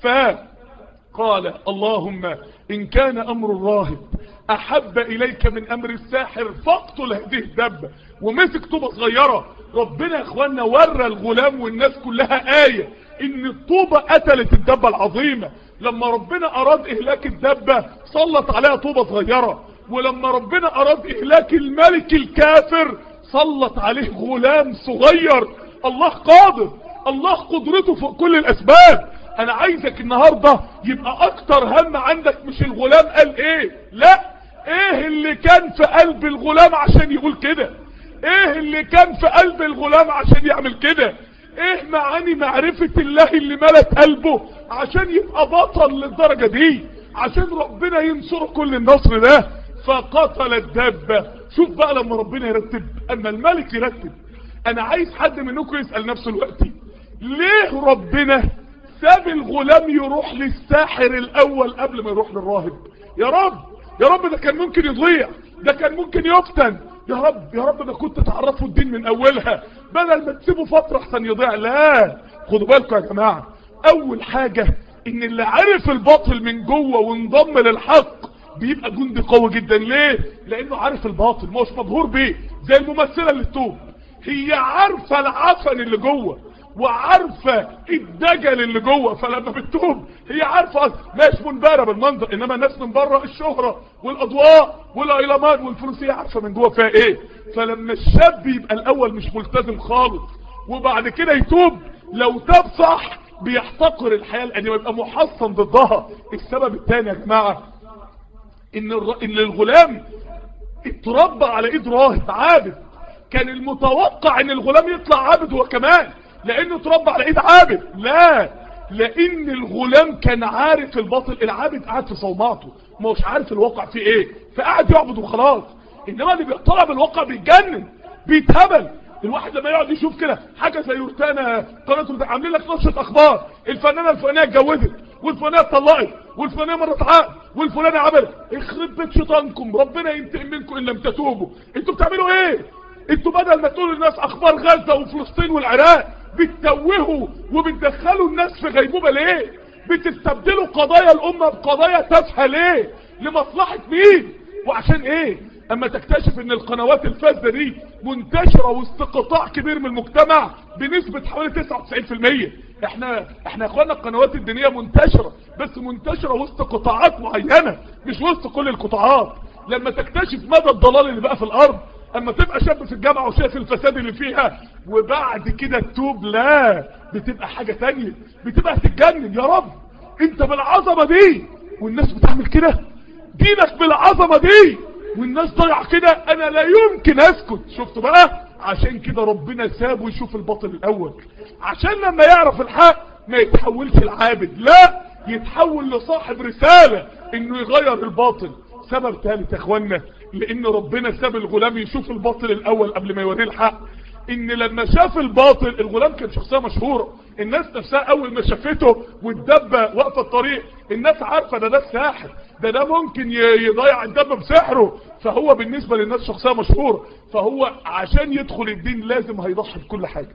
فقال اللهم ان كان امر الراهب احب اليك من امر الساحر فاقتل هذه الدبة ومسك طوبة صغيرة ربنا يا اخوانا ورى الغلام والناس كلها آية ان الطوبة قتلت الدبة العظيمة لما ربنا اراد اهلاك الدبة سلط عليها طوبة صغيرة ولما ربنا اراد اهلاك الملك الكافر سلط عليه غلام صغير الله قادر الله قدرته فوق كل الاسباب انا عايزك النهاردة يبقى اكتر هم عندك مش الغلام قال ايه لا ايه اللي كان في قلب الغلام عشان يقول كده ايه اللي كان في قلب الغلام عشان يعمل كده ايه معاني معرفة الله اللي ملت قلبه عشان يبقى بطل للدرجة دي عشان ربنا ينصر كل النصر ده فقتل الدابة شوف بقى لما ربنا يرتب اما الملك يرتب انا عايز حد منكم يسأل نفسه دلوقتي ليه ربنا ساب الغلام يروح للساحر الاول قبل ما يروح للراهب يا رب يا رب ده كان ممكن يضيع ده كان ممكن يفتن يا رب يا رب ده كنت تعرفوا الدين من اولها بدل ما تسيبوا فترة احسن يضيع لا خدوا بالكم يا جماعة اول حاجة ان اللي عرف الباطل من جوه وانضم للحق بيبقى جندي قوي جدا ليه لانه عارف الباطل مش مبهور بيه زي الممثلة اللي توب هي عارفة العفن اللي جوه وعارفة الدجل اللي جوه فلما بتتوب هي عارفة مش منبهرة بالمنظر انما الناس من بره الشهرة والاضواء والايلمان والفلوس هي عارفة من جوه فيها ايه فلما الشاب يبقى الاول مش ملتزم خالص وبعد كده يتوب لو تاب صح بيحتقر الحياة لانه يبقى محصن ضدها السبب الثاني يا جماعة ان, الر... إن الغلام اتربى على ايد راهب عابد كان المتوقع ان الغلام يطلع عابد هو كمان لانه اتربى على ايد عابد لا لان الغلام كان عارف الباطل العابد قاعد في صومعته ما هوش عارف الواقع فيه ايه فقاعد يعبد وخلاص انما اللي بيطلع بالواقع بيتجنن بيتهبل الواحد لما يقعد يشوف كده حاجه زي يورتانا قناه عاملين لك نشره اخبار الفنانه الفلانيه اتجوزت والفلانيه اتطلقت والفلانيه مرت عقد والفلانيه عملت يخرب بيت شيطانكم ربنا ينتقم منكم ان لم تتوبوا انتوا بتعملوا ايه انتوا بدل ما تقولوا للناس اخبار غزه وفلسطين والعراق بتتوهوا وبتدخلوا الناس في غيبوبه ليه بتستبدلوا قضايا الامه بقضايا تافهه ليه لمصلحه مين وعشان ايه اما تكتشف ان القنوات الفاسدة دي منتشرة وسط قطاع كبير من المجتمع بنسبة حوالي 99% احنا احنا يا اخوانا القنوات الدينية منتشرة بس منتشرة وسط قطاعات معينة مش وسط كل القطاعات لما تكتشف مدى الضلال اللي بقى في الارض اما تبقى شاب في الجامعة وشايف الفساد اللي فيها وبعد كده تتوب لا بتبقى حاجة تانية بتبقى تتجنن يا رب انت بالعظمة دي والناس بتعمل كده دينك بالعظمة دي والناس ضيع كده انا لا يمكن اسكت شفتوا بقى عشان كده ربنا سابه يشوف الباطل الاول عشان لما يعرف الحق ما يتحولش العابد لا يتحول لصاحب رسالة انه يغير الباطل سبب ثالث يا اخوانا لان ربنا ساب الغلام يشوف الباطل الاول قبل ما يوريه الحق ان لما شاف الباطل الغلام كان شخصية مشهورة الناس نفسها اول ما شافته والدبة واقفة الطريق الناس عارفة ده ده الساحر ده ده ممكن يضيع الدبة بسحره فهو بالنسبة للناس شخصية مشهورة فهو عشان يدخل الدين لازم هيضحي بكل حاجة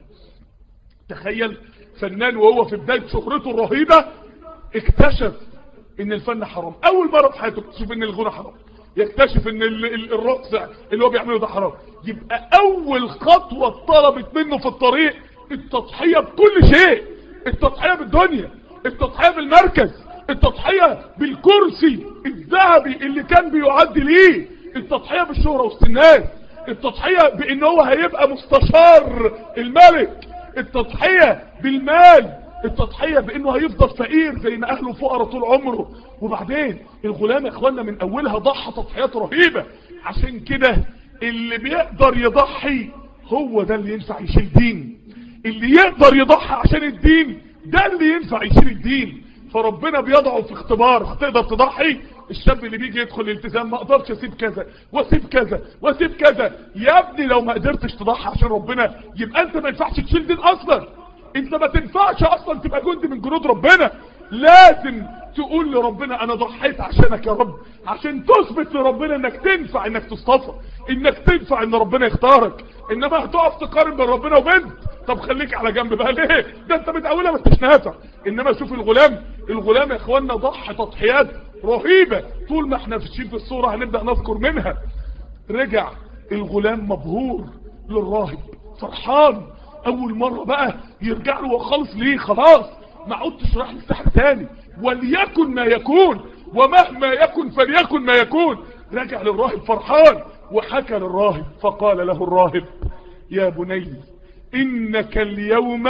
تخيل فنان وهو في بداية شهرته الرهيبة اكتشف ان الفن حرام اول مرة في حياته اكتشف ان الغنى حرام يكتشف ان الرقص اللي هو بيعمله ده حرام يبقى اول خطوة طلبت منه في الطريق التضحية بكل شيء التضحية بالدنيا التضحية بالمركز التضحية بالكرسي الذهبي اللي كان بيعد ليه التضحية بالشهرة وسط الناس التضحية بان هو هيبقى مستشار الملك التضحية بالمال التضحية بانه هيفضل فقير زي ما اهله فقراء طول عمره وبعدين الغلام يا اخوانا من اولها ضحى تضحيات رهيبة عشان كده اللي بيقدر يضحي هو ده اللي ينفع يشيل دين اللي يقدر يضحي عشان الدين ده اللي ينفع يشيل الدين فربنا بيضعه في اختبار هتقدر تضحي الشاب اللي بيجي يدخل الالتزام ما اقدرش اسيب كذا واسيب كذا واسيب كذا يا ابني لو ما قدرتش تضحي عشان ربنا يبقى انت ما ينفعش تشيل دين اصلا انت ما تنفعش اصلا تبقى جندي من جنود ربنا لازم تقول لربنا انا ضحيت عشانك يا رب عشان تثبت لربنا انك تنفع انك تصطفى انك تنفع ان ربنا يختارك انما هتقف تقارن بين ربنا وبنت طب خليك على جنب بقى ليه ده انت من اولها ما انتش نافع انما شوف الغلام الغلام يا اخوانا ضحى تضحيات رهيبة طول ما احنا فيشين في الصورة هنبدأ نذكر منها رجع الغلام مبهور للراهب فرحان اول مرة بقى يرجع له وخلص ليه خلاص ما عدتش راح للسحر تاني وليكن ما يكون ومهما يكن فليكن ما يكون رجع للراهب فرحان وحكى للراهب فقال له الراهب يا بني انك اليوم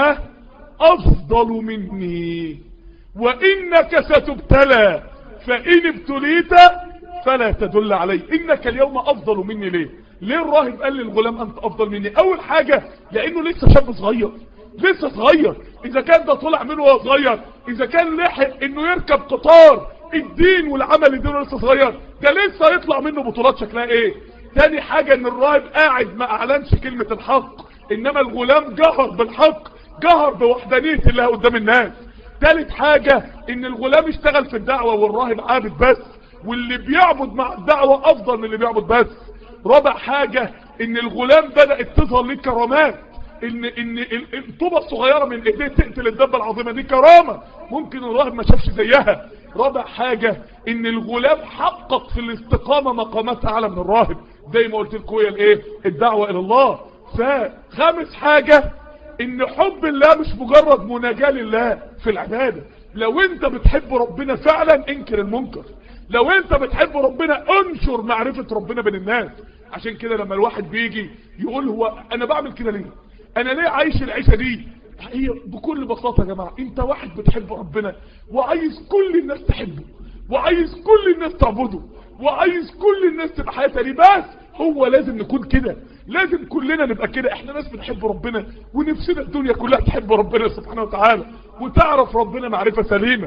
افضل مني وانك ستبتلى فان ابتليت فلا تدل علي انك اليوم افضل مني ليه ليه الراهب قال للغلام انت افضل مني اول حاجة لانه لسه شاب صغير لسه صغير اذا كان ده طلع منه وهو صغير اذا كان لحق انه يركب قطار الدين والعمل الدين لسه صغير ده لسه يطلع منه بطولات شكلها ايه تاني حاجة ان الراهب قاعد ما اعلنش كلمة الحق انما الغلام جهر بالحق جهر بوحدانية الله قدام الناس تالت حاجة ان الغلام اشتغل في الدعوة والراهب عابد بس واللي بيعبد مع الدعوة افضل من اللي بيعبد بس رابع حاجة ان الغلام بدأت تظهر ليه كرامات ان ان الطوبة الصغيرة من ايديه تقتل الدبة العظيمة دي كرامة ممكن الراهب ما شافش زيها رابع حاجة ان الغلام حقق في الاستقامة مقامات اعلى من الراهب زي ما قلت لكم الايه الدعوة الى الله فخامس حاجة ان حب الله مش مجرد مناجاة لله في العبادة لو انت بتحب ربنا فعلا انكر المنكر لو انت بتحب ربنا انشر معرفة ربنا بين الناس عشان كده لما الواحد بيجي يقول هو انا بعمل كده ليه انا ليه عايش العيشة دي هي بكل بساطة يا جماعة انت واحد بتحب ربنا وعايز كل الناس تحبه وعايز كل الناس تعبده وعايز كل الناس تبقى حياتها ليه بس هو لازم نكون كده لازم كلنا نبقى كده احنا ناس بنحب ربنا ونفسنا الدنيا كلها تحب ربنا سبحانه وتعالى وتعرف ربنا معرفة سليمة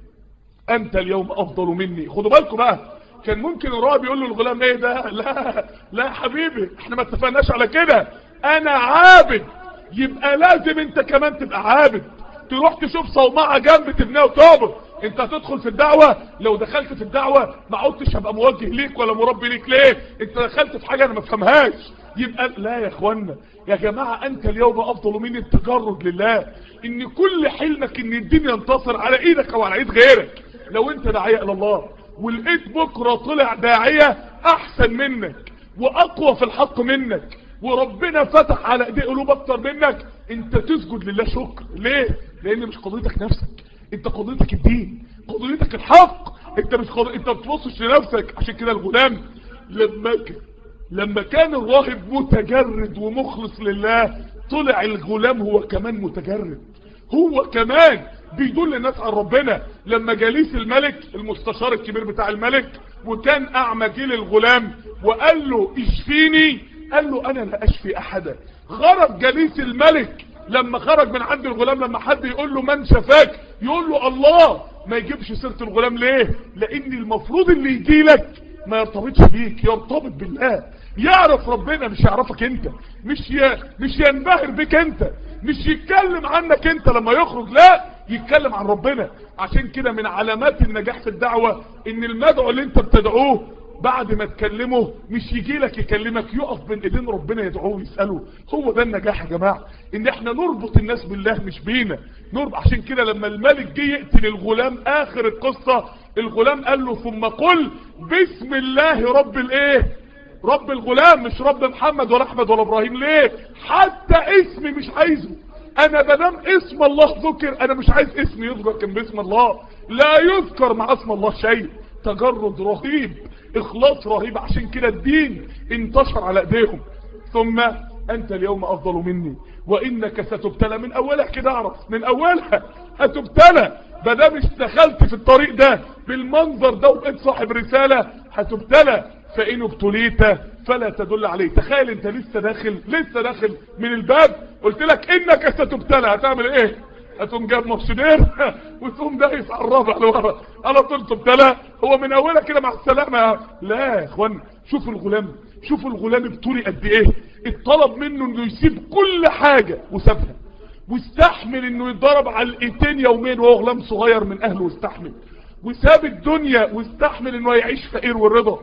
انت اليوم افضل مني خدوا بالكم بقى كان ممكن الراهب يقول له الغلام ايه ده لا لا يا حبيبي احنا ما اتفقناش على كده انا عابد يبقى لازم انت كمان تبقى عابد تروح تشوف صومعة جنب تبنيها وتعبد انت هتدخل في الدعوة لو دخلت في الدعوة ما عدتش هبقى موجه ليك ولا مربي ليك ليه انت دخلت في حاجة انا ما فهمهاش يبقى لا يا اخوانا يا جماعة انت اليوم افضل مني التجرد لله ان كل حلمك ان الدين ينتصر على ايدك او على ايد غيرك لو انت داعية الى الله ولقيت بكرة طلع داعية احسن منك واقوى في الحق منك وربنا فتح على ايديه قلوب اكتر منك انت تسجد لله شكر ليه لان مش قضيتك نفسك انت قضيتك الدين قضيتك الحق انت مش قضي... انت بتبصش لنفسك عشان كده الغلام لما ك... لما كان الراهب متجرد ومخلص لله طلع الغلام هو كمان متجرد هو كمان بيدل الناس على ربنا لما جليس الملك المستشار الكبير بتاع الملك وكان اعمى جيل الغلام وقال له اشفيني قال له انا لا اشفي احدا خرج جليس الملك لما خرج من عند الغلام لما حد يقول له من شفاك يقول له الله ما يجيبش سيرة الغلام ليه لان المفروض اللي يجي لك ما يرتبطش بيك يرتبط بالله يعرف ربنا مش يعرفك انت مش ي... مش ينبهر بك انت مش يتكلم عنك انت لما يخرج لا يتكلم عن ربنا عشان كده من علامات النجاح في الدعوة ان المدعو اللي انت بتدعوه بعد ما تكلمه مش يجي لك يكلمك يقف بين ايدين ربنا يدعوه ويسأله هو ده النجاح يا جماعة ان احنا نربط الناس بالله مش بينا نربط عشان كده لما الملك جه يقتل الغلام اخر القصة الغلام قال له ثم قل بسم الله رب الايه رب الغلام مش رب محمد ولا احمد ولا ابراهيم ليه حتى اسمي مش عايزه انا بدام اسم الله ذكر انا مش عايز اسمي يذكر كان باسم الله لا يذكر مع اسم الله شيء تجرد رهيب اخلاص رهيب عشان كده الدين انتشر على ايديهم ثم انت اليوم افضل مني وانك ستبتلى من اولها كده اعرف من اولها هتبتلى بدام اشتغلت في الطريق ده بالمنظر ده وبقيت صاحب رسالة هتبتلى فإن ابتليت فلا تدل عليه تخيل انت لسه داخل لسه داخل من الباب قلت لك انك ستبتلى هتعمل ايه هتقوم جاب مارشدير وتقوم دايس على الرابع لورا على طول تبتلى هو من اولها كده مع السلامة لا يا اخوان شوفوا الغلام شوفوا الغلام ابتلي قد ايه اتطلب منه انه يسيب كل حاجة وسابها واستحمل انه يتضرب على الايتين يومين وهو غلام صغير من اهله واستحمل وساب الدنيا واستحمل انه يعيش فقير والرضا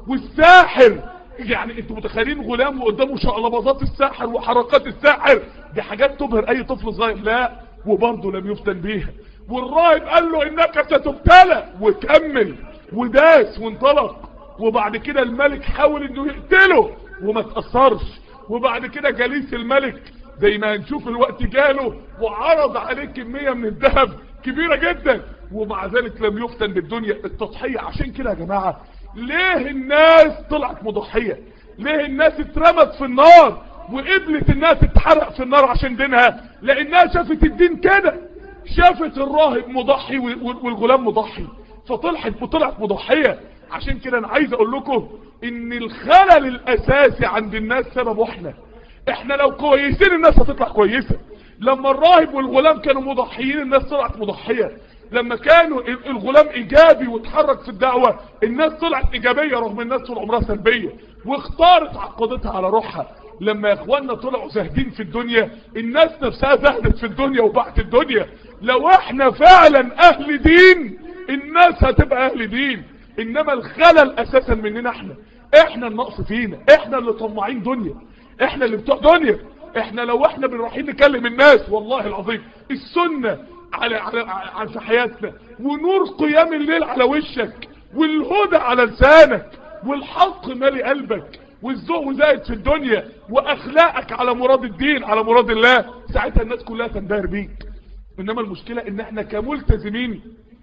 والساحر يعني انتوا متخيلين غلام وقدامه شقلباظات الساحر وحركات الساحر دي حاجات تبهر اي طفل صغير لا وبرضه لم يفتن بيها والراهب قال له انك ستبتلى وكمل وداس وانطلق وبعد كده الملك حاول انه يقتله وما تأثرش وبعد كده جليس الملك زي ما هنشوف الوقت جاله وعرض عليه كمية من الذهب كبيرة جدا ومع ذلك لم يفتن بالدنيا التضحية عشان كده يا جماعة ليه الناس طلعت مضحية ليه الناس اترمت في النار وقبلت انها تتحرق في النار عشان دينها لانها شافت الدين كده شافت الراهب مضحي والغلام مضحي فطلعت وطلعت مضحية عشان كده انا عايز اقول لكم ان الخلل الاساسي عند الناس سببه احنا احنا لو كويسين الناس هتطلع كويسة لما الراهب والغلام كانوا مضحيين الناس طلعت مضحية لما كانوا الغلام ايجابي وتحرك في الدعوة الناس طلعت ايجابية رغم الناس طول عمرها سلبية واختارت عقدتها على روحها لما يا اخواننا طلعوا زاهدين في الدنيا الناس نفسها زهدت في الدنيا وبعت الدنيا لو احنا فعلا اهل دين الناس هتبقى اهل دين انما الخلل اساسا مننا احنا احنا النقص فينا احنا اللي طماعين دنيا احنا اللي بتوع دنيا احنا لو احنا بنروحين نكلم الناس والله العظيم السنة على, على, على في حياتنا ونور قيام الليل على وشك والهدى على لسانك والحق مالي قلبك والذوق زايد في الدنيا واخلاقك على مراد الدين على مراد الله ساعتها الناس كلها تنبهر بيك انما المشكلة ان احنا كملتزمين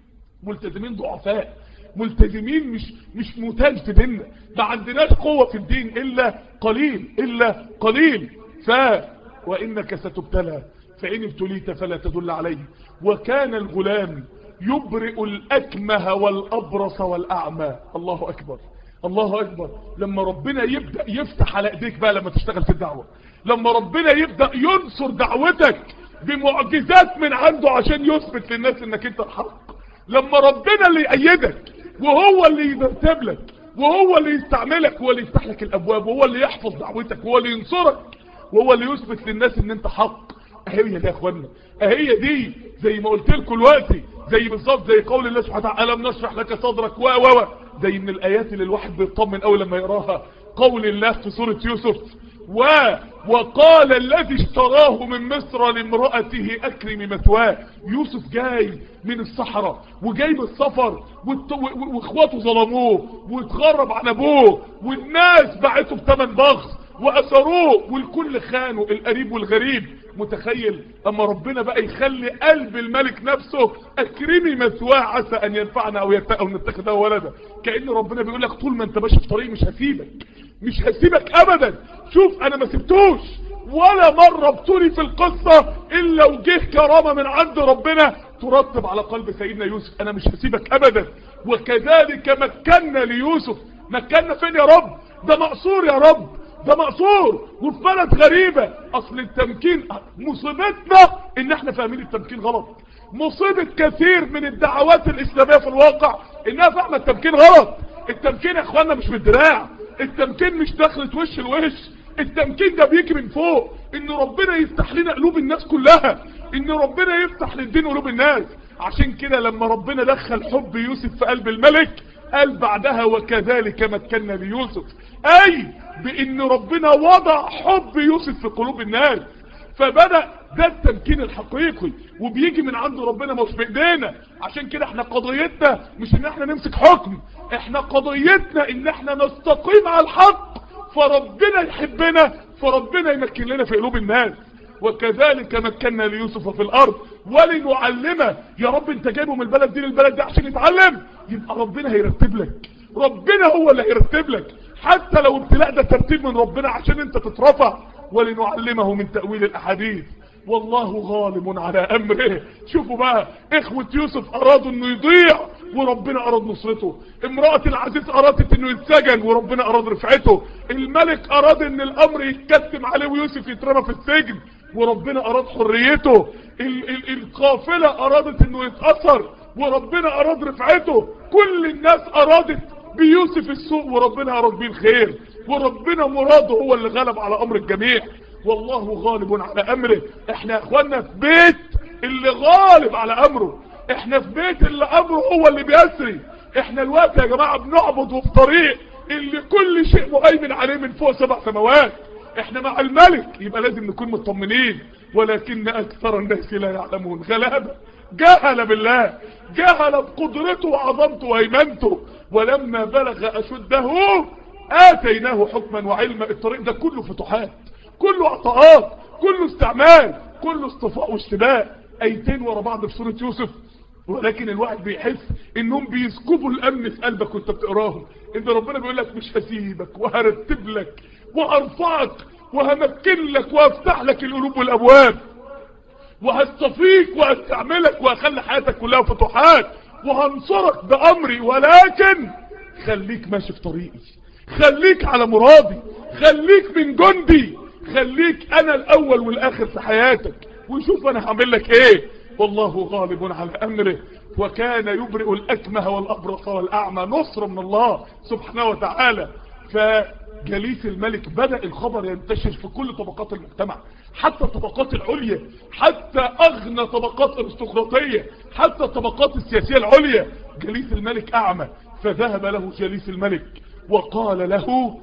ملتزمين ضعفاء ملتزمين مش مش متاج في ديننا ما عندناش قوة في الدين الا قليل الا قليل ف وانك ستبتلى فان ابتليت فلا تدل عليه وكان الغلام يبرئ الاكمه والابرص والاعمى الله اكبر الله اكبر لما ربنا يبدأ يفتح على ايديك بقى لما تشتغل في الدعوة لما ربنا يبدأ ينصر دعوتك بمعجزات من عنده عشان يثبت للناس انك انت الحق لما ربنا اللي يأيدك وهو اللي يرتب لك وهو اللي يستعملك وهو اللي يفتح لك الابواب وهو اللي يحفظ دعوتك وهو اللي ينصرك وهو اللي يثبت للناس ان انت حق اهي دي يا اخوانا اهي دي زي ما قلت لكم دلوقتي زي بالظبط زي قول الله سبحانه وتعالى الم نشرح لك صدرك و و و زي من الايات اللي الواحد بيطمن اول لما يقراها قول الله في سوره يوسف و وقال الذي اشتراه من مصر لامرأته اكرم مثواه يوسف جاي من الصحراء وجاي من السفر واخواته ظلموه واتغرب عن ابوه والناس باعته بثمن بخس وأسروه والكل خانوا القريب والغريب متخيل اما ربنا بقى يخلي قلب الملك نفسه اكرمي مثواه عسى ان ينفعنا او, أو نتخذه ولدا كأن ربنا بيقول لك طول ما انت ماشي في طريق مش هسيبك مش هسيبك ابدا شوف انا ما سبتوش ولا مرة ابتلي في القصة الا وجه كرامة من عند ربنا ترتب على قلب سيدنا يوسف انا مش هسيبك ابدا وكذلك مكنا ليوسف مكنا فين يا رب ده مقصور يا رب ده مقصور وفي بلد غريبة اصل التمكين مصيبتنا ان احنا فاهمين التمكين غلط مصيبة كثير من الدعوات الاسلامية في الواقع انها فاهمة التمكين غلط التمكين يا اخوانا مش بالدراع التمكين مش دخلت وش الوش التمكين ده بيجي من فوق ان ربنا يفتح لنا قلوب الناس كلها ان ربنا يفتح للدين قلوب الناس عشان كده لما ربنا دخل حب يوسف في قلب الملك قال بعدها وكذلك مكنا ليوسف اي بان ربنا وضع حب يوسف في قلوب الناس فبدأ ده التمكين الحقيقي وبيجي من عند ربنا مش بايدينا عشان كده احنا قضيتنا مش ان احنا نمسك حكم احنا قضيتنا ان احنا نستقيم على الحق فربنا يحبنا فربنا يمكن لنا في قلوب الناس وكذلك مكنا ليوسف في الارض ولنعلمه يا رب انت جايبه من البلد دي للبلد دي عشان يتعلم يبقى ربنا هيرتب لك ربنا هو اللي هيرتب لك حتى لو ابتلاء ده ترتيب من ربنا عشان انت تترفع ولنعلمه من تأويل الاحاديث والله غالب على امره شوفوا بقى اخوة يوسف ارادوا انه يضيع وربنا اراد نصرته امرأة العزيز ارادت انه يتسجن وربنا اراد رفعته الملك اراد ان الامر يتكتم عليه ويوسف يترمى في السجن وربنا اراد حريته ال ال القافلة ارادت انه يتأثر وربنا اراد رفعته كل الناس ارادت بيوسف السوء وربنا اراد بيه الخير وربنا مراده هو اللي غلب على امر الجميع والله غالب على امره احنا يا اخوانا في بيت اللي غالب على امره احنا في بيت اللي امره هو اللي بيسري احنا الوقت يا جماعة بنعبد وفي طريق اللي كل شيء مهيمن عليه من فوق سبع سماوات احنا مع الملك يبقى لازم نكون مطمنين ولكن اكثر الناس لا يعلمون غلابة جهل بالله جهل بقدرته وعظمته وهيمنته ولما بلغ اشده اتيناه حكما وعلما الطريق ده كله فتوحات كله عطاءات كله استعمال كله اصطفاء واشتباك ايتين ورا بعض في سورة يوسف ولكن الواحد بيحس انهم بيسكبوا الامن في قلبك وانت بتقراهم ان ربنا بيقول لك مش هسيبك وهرتب لك وهرفعك وهمكن لك وافتح لك القلوب والابواب وهستفيك وهستعملك وهخلي حياتك كلها فتوحات وهنصرك بامري ولكن خليك ماشي في طريقي خليك على مرادي خليك من جندي خليك انا الاول والاخر في حياتك وشوف انا هعمل لك ايه والله غالب على امره وكان يبرئ الاكمه والابرص والاعمى نصر من الله سبحانه وتعالى فجليس الملك بدأ الخبر ينتشر في كل طبقات المجتمع حتى الطبقات العليا حتى اغنى طبقات الارستقراطية حتى الطبقات السياسية العليا جليس الملك اعمى فذهب له جليس الملك وقال له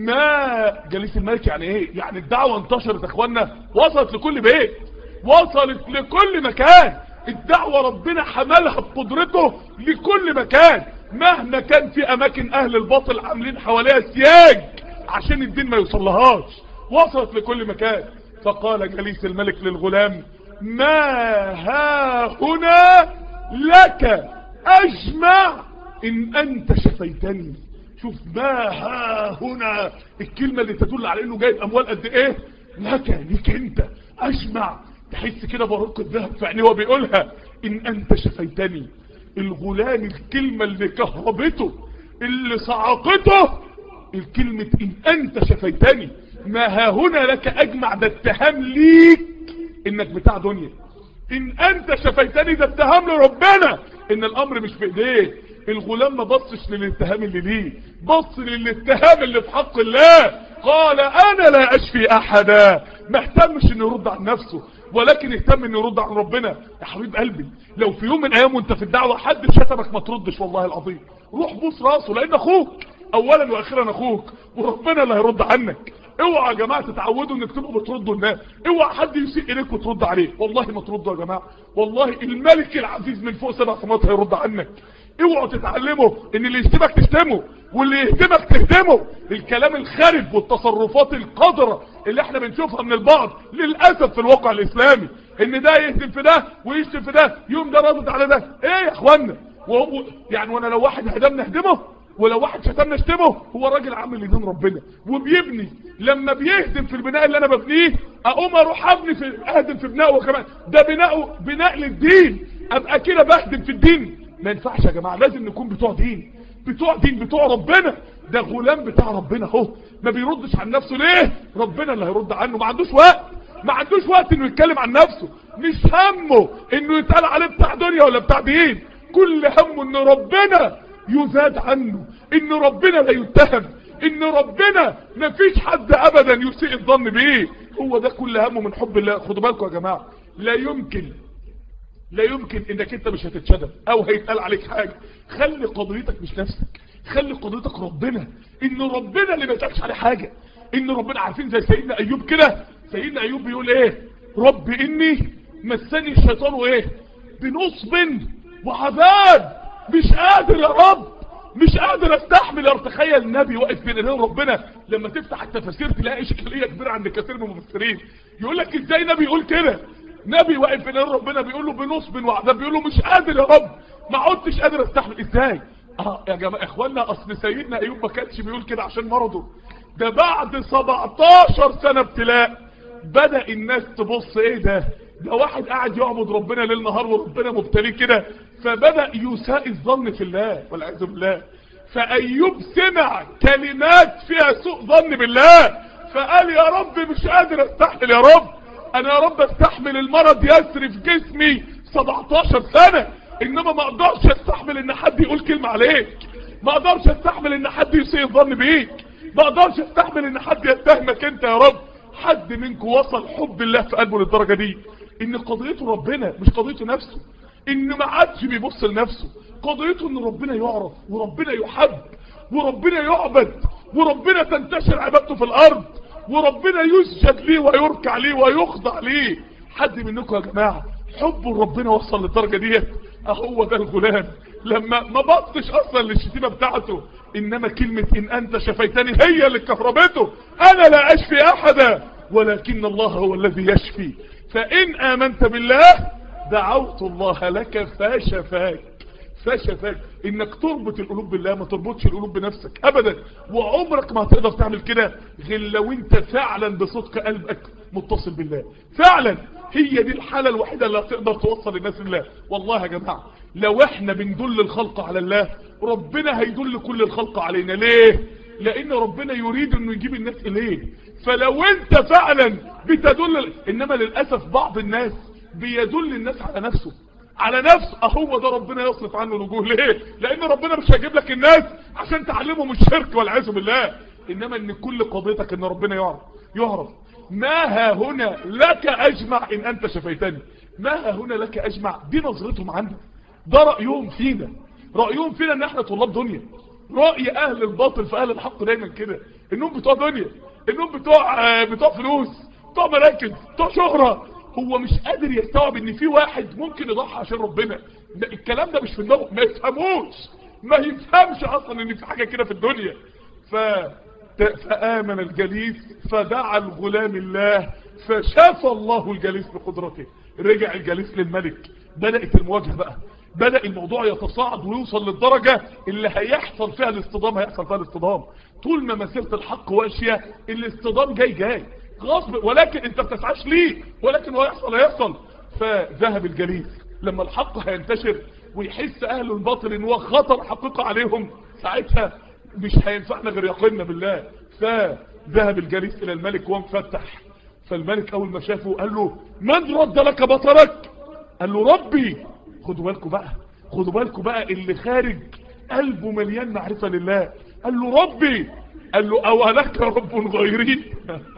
ما جليس الملك يعني ايه يعني الدعوة انتشرت اخوانا وصلت لكل بيت وصلت لكل مكان الدعوة ربنا حملها بقدرته لكل مكان مهما كان في اماكن اهل الباطل عاملين حواليها سياج عشان الدين ما يوصلهاش وصلت لكل مكان فقال جليس الملك للغلام ما ها هنا لك اجمع ان انت شفيتني شوف ما ها هنا الكلمة اللي تدل على انه جايب اموال قد ايه لك ليك انت اجمع تحس كده برق الذهب في عينيه وبيقولها ان انت شفيتني الغلام الكلمة اللي كهربته اللي صعقته الكلمة ان انت شفيتني ما ها هنا لك اجمع ده اتهام ليك انك بتاع دنيا ان انت شفيتني ده اتهام لربنا ان الامر مش في ايديه الغلام ما بصش للاتهام اللي ليه بص للاتهام اللي في حق الله قال انا لا اشفي احدا ما اهتمش انه يرد عن نفسه ولكن اهتم انه يرد عن ربنا يا حبيب قلبي لو في يوم من ايام وانت في الدعوة حد شتمك ما تردش والله العظيم روح بوس راسه لان اخوك اولا واخيرا اخوك وربنا اللي هيرد عنك اوعى يا جماعة تتعودوا انك تبقوا بتردوا الناس اوعى حد يسيء اليك وترد عليه والله ما تردوا يا جماعة والله الملك العزيز من فوق سبع سماوات هيرد عنك اوعوا تتعلموا ان اللي يشتمك تشتمه واللي يهدمك تهدمه الكلام الخارج والتصرفات القذرة اللي احنا بنشوفها من البعض للأسف في الواقع الاسلامي ان ده يهدم في ده ويشتم في ده يوم ده رادد على ده ايه يا اخوانا وهو يعني وانا لو واحد هدمنا نهدمه ولو واحد شتمنا نشتمه هو راجل عامل لدين ربنا وبيبني لما بيهدم في البناء اللي انا ببنيه اقوم اروح ابني في اهدم في بنائه كمان ده بناءه بناء للدين ابقى كده بهدم في الدين ما ينفعش يا جماعة لازم نكون بتوع دين بتوع دين بتوع ربنا ده غلام بتاع ربنا اهو ما بيردش عن نفسه ليه ربنا اللي هيرد عنه ما عندوش وقت ما عندوش وقت انه يتكلم عن نفسه مش همه انه يتقال عليه بتاع دنيا ولا بتاع دين كل همه ان ربنا يزاد عنه ان ربنا لا يتهم ان ربنا ما فيش حد ابدا يسيء الظن بيه هو ده كل همه من حب الله خدوا بالكم يا جماعة لا يمكن لا يمكن انك انت مش هتتشدم او هيتقال عليك حاجة خلي قضيتك مش نفسك خلي قضيتك ربنا ان ربنا اللي ما يتقالش عليه حاجة ان ربنا عارفين زي سيدنا ايوب كده سيدنا ايوب بيقول ايه رب اني مسني الشيطان وايه بنصب وعذاب مش قادر يا رب مش قادر استحمل ارتخيل النبي واقف بين ايدين ربنا لما تفتح التفاسير تلاقي اشكاليه كبيره عند كثير من المفسرين يقول لك ازاي نبي يقول كده نبي واقف بين ربنا بيقول له بنصب وعذاب بيقول له مش قادر يا رب ما عدتش قادر استحمل ازاي اه يا جماعه اخوانا اصل سيدنا ايوب ما كانش بيقول كده عشان مرضه ده بعد 17 سنه ابتلاء بدا الناس تبص ايه ده ده واحد قاعد يعبد ربنا ليل نهار وربنا مبتليه كده فبدا يساء الظن في الله والعياذ بالله فايوب سمع كلمات فيها سوء ظن بالله فقال يا رب مش قادر استحمل يا رب انا يا رب استحمل المرض يسري في جسمي 17 سنة انما ما اقدرش استحمل ان حد يقول كلمة عليك ما اقدرش استحمل ان حد يسيء الظن بيك ما اقدرش استحمل ان حد يتهمك انت يا رب حد منكم وصل حب الله في قلبه للدرجة دي ان قضيته ربنا مش قضيته نفسه ان ما عادش بيبص لنفسه قضيته ان ربنا يعرف وربنا يحب وربنا يعبد وربنا تنتشر عبادته في الارض وربنا يسجد ليه ويركع ليه ويخضع ليه حد منكم يا جماعة حب ربنا وصل للدرجة ديت اهو ده الغلام لما ما بطش اصلا للشتيمة بتاعته انما كلمة ان انت شفيتني هي اللي كهربته انا لا اشفي احدا ولكن الله هو الذي يشفي فان امنت بالله دعوت الله لك فشفاك فشفاك انك تربط القلوب بالله ما تربطش القلوب بنفسك ابدا وعمرك ما هتقدر تعمل كده غير لو انت فعلا بصدق قلبك متصل بالله فعلا هي دي الحالة الوحيدة اللي هتقدر توصل الناس لله والله يا جماعة لو احنا بندل الخلق على الله ربنا هيدل كل الخلق علينا ليه لان ربنا يريد انه يجيب الناس اليه فلو انت فعلا بتدل انما للأسف بعض الناس بيدل الناس على نفسه على نفسه اهو ده ربنا يصرف عنه الوجوه ليه لان ربنا مش هيجيب لك الناس عشان تعلمهم الشرك والعياذ بالله انما ان كل قضيتك ان ربنا يعرف يعرف ما ها هنا لك اجمع ان انت شفيتني ما ها هنا لك اجمع دي نظرتهم عندك ده رأيهم فينا رأيهم فينا ان احنا طلاب دنيا رأي اهل الباطل في اهل الحق دايما كده انهم بتوع دنيا انهم بتوع آه بتوع فلوس بتوع مراكز بتوع شهرة هو مش قادر يستوعب ان في واحد ممكن يضحي عشان ربنا الكلام ده مش في دماغه ما يفهموش ما يفهمش اصلا ان في حاجة كده في الدنيا ف فآمن الجليس فدعا الغلام الله فشاف الله الجليس بقدرته رجع الجليس للملك بدأت المواجهة بقى بدأ الموضوع يتصاعد ويوصل للدرجة اللي هيحصل فيها الاصطدام هيحصل فيها الاصطدام طول ما مسيرة الحق واشية الاصطدام جاي جاي غصب ولكن انت بتسعاش ليه ولكن هو يحصل هيحصل فذهب الجليس لما الحق هينتشر ويحس اهل الباطل ان هو خطر حقيقة عليهم ساعتها مش هينفعنا غير يقيننا بالله فذهب الجليس الى الملك وانفتح فالملك اول ما شافه قال له من رد لك بطرك قال له ربي خدوا بالكم بقى خدوا بالكم بقى اللي خارج قلبه مليان معرفة لله قال له ربي قال له اولك رب غيري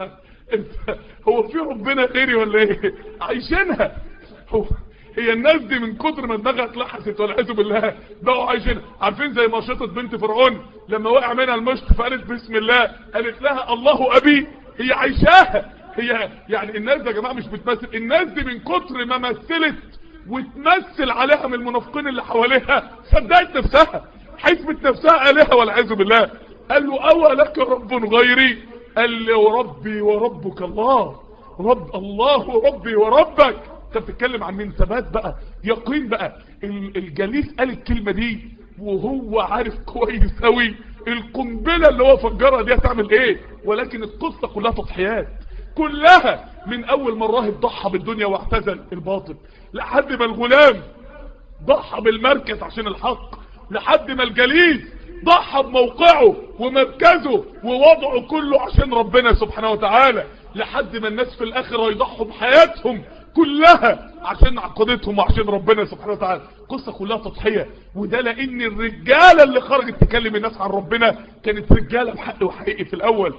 هو في ربنا غيري ولا ايه عايشينها هو هي الناس دي من كتر ما دماغها اتلحست والعياذ بالله بقوا عايشين عارفين زي مشيطه بنت فرعون لما وقع منها المشط فقالت بسم الله قالت لها الله ابي هي عايشاها هي يعني الناس دي يا جماعه مش بتمثل الناس دي من كتر ما مثلت وتمثل عليها من المنافقين اللي حواليها صدقت نفسها حسبت نفسها الهه والعياذ بالله قال له اولك رب غيري قال له ربي وربك الله رب الله ربي وربك انت بتتكلم عن من ثبات بقى يقين بقى الجليس قال الكلمة دي وهو عارف كويس قوي القنبلة اللي هو فجرها دي هتعمل ايه ولكن القصة كلها تضحيات كلها من اول ما الراهب ضحى بالدنيا واعتزل الباطل لحد ما الغلام ضحى بالمركز عشان الحق لحد ما الجليس ضحى بموقعه ومركزه ووضعه كله عشان ربنا سبحانه وتعالى لحد ما الناس في الاخر هيضحوا بحياتهم كلها عشان عقيدتهم وعشان ربنا سبحانه وتعالى قصة كلها تضحية وده لان الرجالة اللي خرجت تكلم الناس عن ربنا كانت رجالة بحق وحقيقي في الاول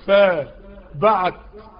فبعت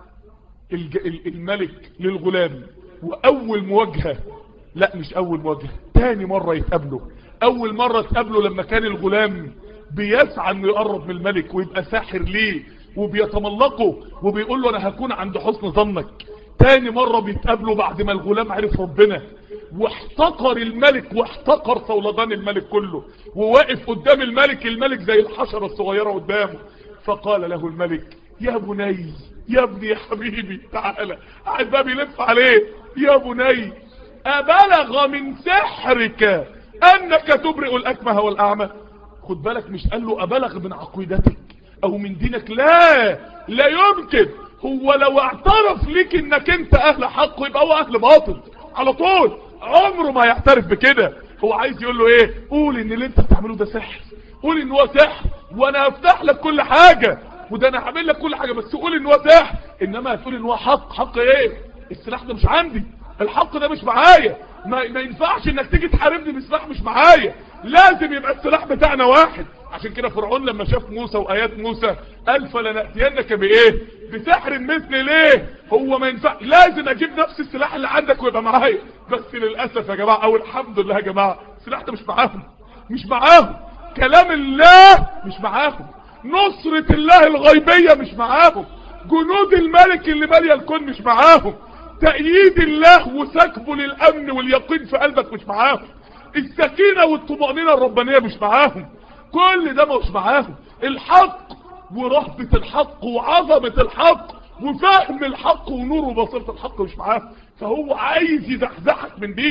الملك للغلام واول مواجهة لا مش اول مواجهة تاني مرة يتقابلوا اول مرة اتقابلوا لما كان الغلام بيسعى انه يقرب من الملك ويبقى ساحر ليه وبيتملقه وبيقول له انا هكون عند حسن ظنك تاني مرة بيتقابلوا بعد ما الغلام عرف ربنا واحتقر الملك واحتقر صولدان الملك كله وواقف قدام الملك الملك زي الحشرة الصغيرة قدامه فقال له الملك يا بني يا ابني يا حبيبي تعالى قاعد بقى بيلف عليه يا بني أبلغ من سحرك أنك تبرئ الأكمه والأعمى خد بالك مش قال له أبلغ من عقيدتك أو من دينك لا لا يمكن هو لو اعترف ليك انك انت اهل حق يبقى هو اهل باطل على طول عمره ما يعترف بكده هو عايز يقول له ايه قول ان اللي انت بتعمله ده سحر قول ان هو سحر وانا هفتح لك كل حاجة وده انا هعمل لك كل حاجة بس قول ان هو سحر انما هتقول ان هو حق حق ايه السلاح ده مش عندي الحق ده مش معايا ما, ما ينفعش انك تيجي تحاربني بسلاح مش معايا لازم يبقى السلاح بتاعنا واحد عشان كده فرعون لما شاف موسى وايات موسى قال فلنأتينك بايه بسحر مثل ليه هو ما ينفع لازم اجيب نفس السلاح اللي عندك ويبقى معايا بس للاسف يا جماعه او الحمد لله يا جماعه السلاح ده مش معاهم مش معاهم كلام الله مش معاهم نصرة الله الغيبية مش معاهم جنود الملك اللي ماليه الكون مش معاهم تأييد الله وسكبه للأمن واليقين في قلبك مش معاهم السكينة والطمأنينة الربانية مش معاهم كل ده مش معاهم الحق ورهبة الحق وعظمة الحق وفهم الحق ونور وبصيرة الحق مش معاهم فهو عايز يزحزحك من دي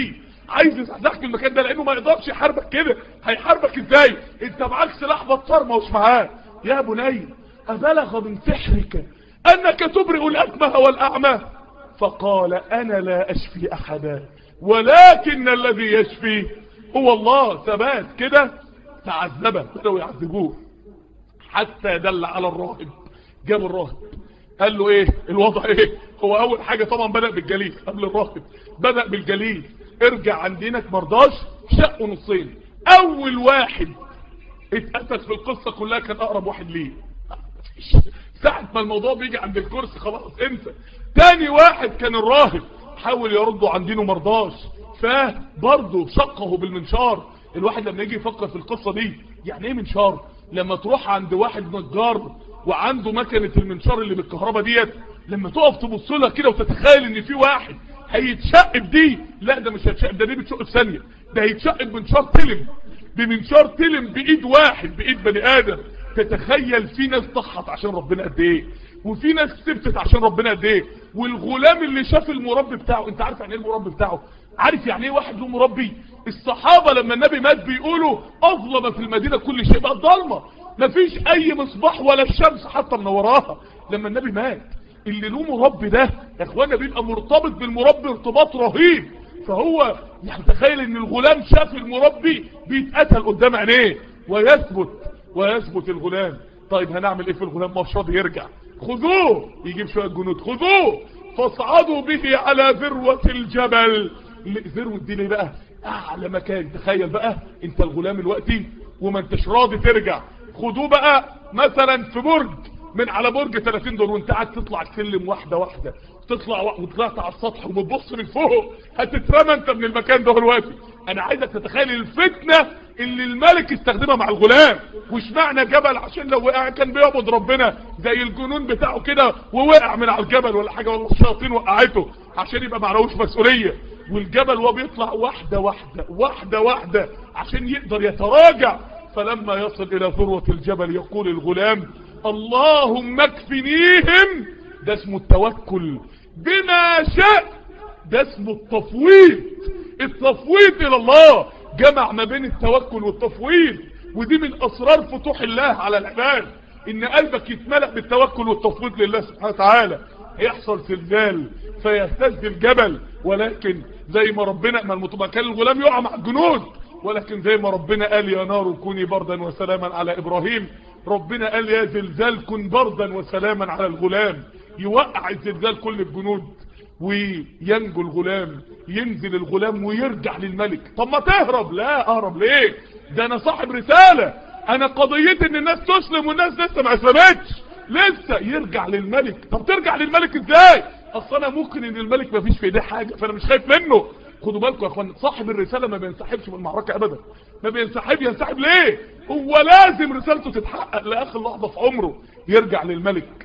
عايز يزحزحك من المكان ده لانه ما يقدرش يحاربك كده هيحاربك ازاي انت معاك سلاح بطار ما هوش معاه يا بني أبلغ من سحرك أنك تبرئ الأكمه والأعمى فقال أنا لا أشفي أحدا ولكن الذي يشفي هو الله ثبات كده تعذبه بدأوا يعذبوه حتى دل على الراهب جاب الراهب قال له ايه الوضع ايه هو اول حاجة طبعا بدأ بالجليس قبل الراهب بدأ بالجليس ارجع عن دينك مرضاش شقه نصين اول واحد اتأسس في القصة كلها كان اقرب واحد ليه ساعة ما الموضوع بيجي عند الكرسي خلاص انسى تاني واحد كان الراهب حاول يرده عن دينه مرضاش فبرضه شقه بالمنشار الواحد لما يجي يفكر في القصة دي يعني ايه منشار لما تروح عند واحد نجار وعنده مكنة المنشار اللي بالكهرباء ديت لما تقف تبص لها كده وتتخيل ان في واحد هيتشق بدي لا ده مش هيتشق ده دي بتشق في ثانيه ده هيتشق بمنشار تلم بمنشار تلم بايد واحد بايد بني ادم تتخيل في ناس ضحت عشان ربنا قد ايه وفي ناس سبتت عشان ربنا قد ايه والغلام اللي شاف المربي بتاعه انت عارف يعني ايه المربي بتاعه عارف يعني ايه واحد له مربي الصحابة لما النبي مات بيقولوا اظلم في المدينة كل شيء بقى ضلمة مفيش اي مصباح ولا الشمس حتى منوراها لما النبي مات اللي له مربي ده يا اخوانا بيبقى مرتبط بالمربي ارتباط رهيب فهو يعني تخيل ان الغلام شاف المربي بيتقتل قدام عينيه ويثبت ويثبت الغلام طيب هنعمل ايه في الغلام مش راضي يرجع خذوه يجيب شوية جنود خذوه فاصعدوا به على ذروة الجبل ذروة دي ليه بقى اعلى مكان تخيل بقى انت الغلام الوقتي وما انتش راضي ترجع خدوه بقى مثلا في برج من على برج 30 دور وانت قاعد تطلع السلم واحده واحده تطلع وطلعت على السطح وبتبص من فوق هتترمى انت من المكان ده دلوقتي انا عايزك تتخيل الفتنه اللي الملك استخدمها مع الغلام وش معنى جبل عشان لو وقع كان بيعبد ربنا زي الجنون بتاعه كده ووقع من على الجبل ولا حاجه ولا الشياطين وقعته عشان يبقى معلوش مسؤوليه والجبل وهو بيطلع واحده واحده واحده واحده عشان يقدر يتراجع فلما يصل الى ذروه الجبل يقول الغلام اللهم اكفنيهم ده اسمه التوكل بما شاء ده اسمه التفويض التفويض الى الله جمع ما بين التوكل والتفويض ودي من اسرار فتوح الله على العباد ان قلبك يتملأ بالتوكل والتفويض لله سبحانه وتعالى يحصل زلزال فيهتز الجبل ولكن زي ما ربنا ما كان الغلام يقع مع الجنود ولكن زي ما ربنا قال يا نار كوني بردا وسلاما على ابراهيم ربنا قال يا زلزال كن بردا وسلاما على الغلام يوقع الزلزال كل الجنود وينجو الغلام ينزل الغلام ويرجع للملك طب ما تهرب لا اهرب ليه ده انا صاحب رسالة انا قضيتي ان الناس تسلم والناس لسه ما اسلمتش لسه يرجع للملك طب ترجع للملك ازاي اصل انا ممكن ان الملك ما فيش في ايديه حاجة فانا مش خايف منه خدوا بالكم يا اخوان صاحب الرسالة ما بينسحبش من المعركة ابدا ما بينسحب ينسحب ليه هو لازم رسالته تتحقق لاخر لحظة في عمره يرجع للملك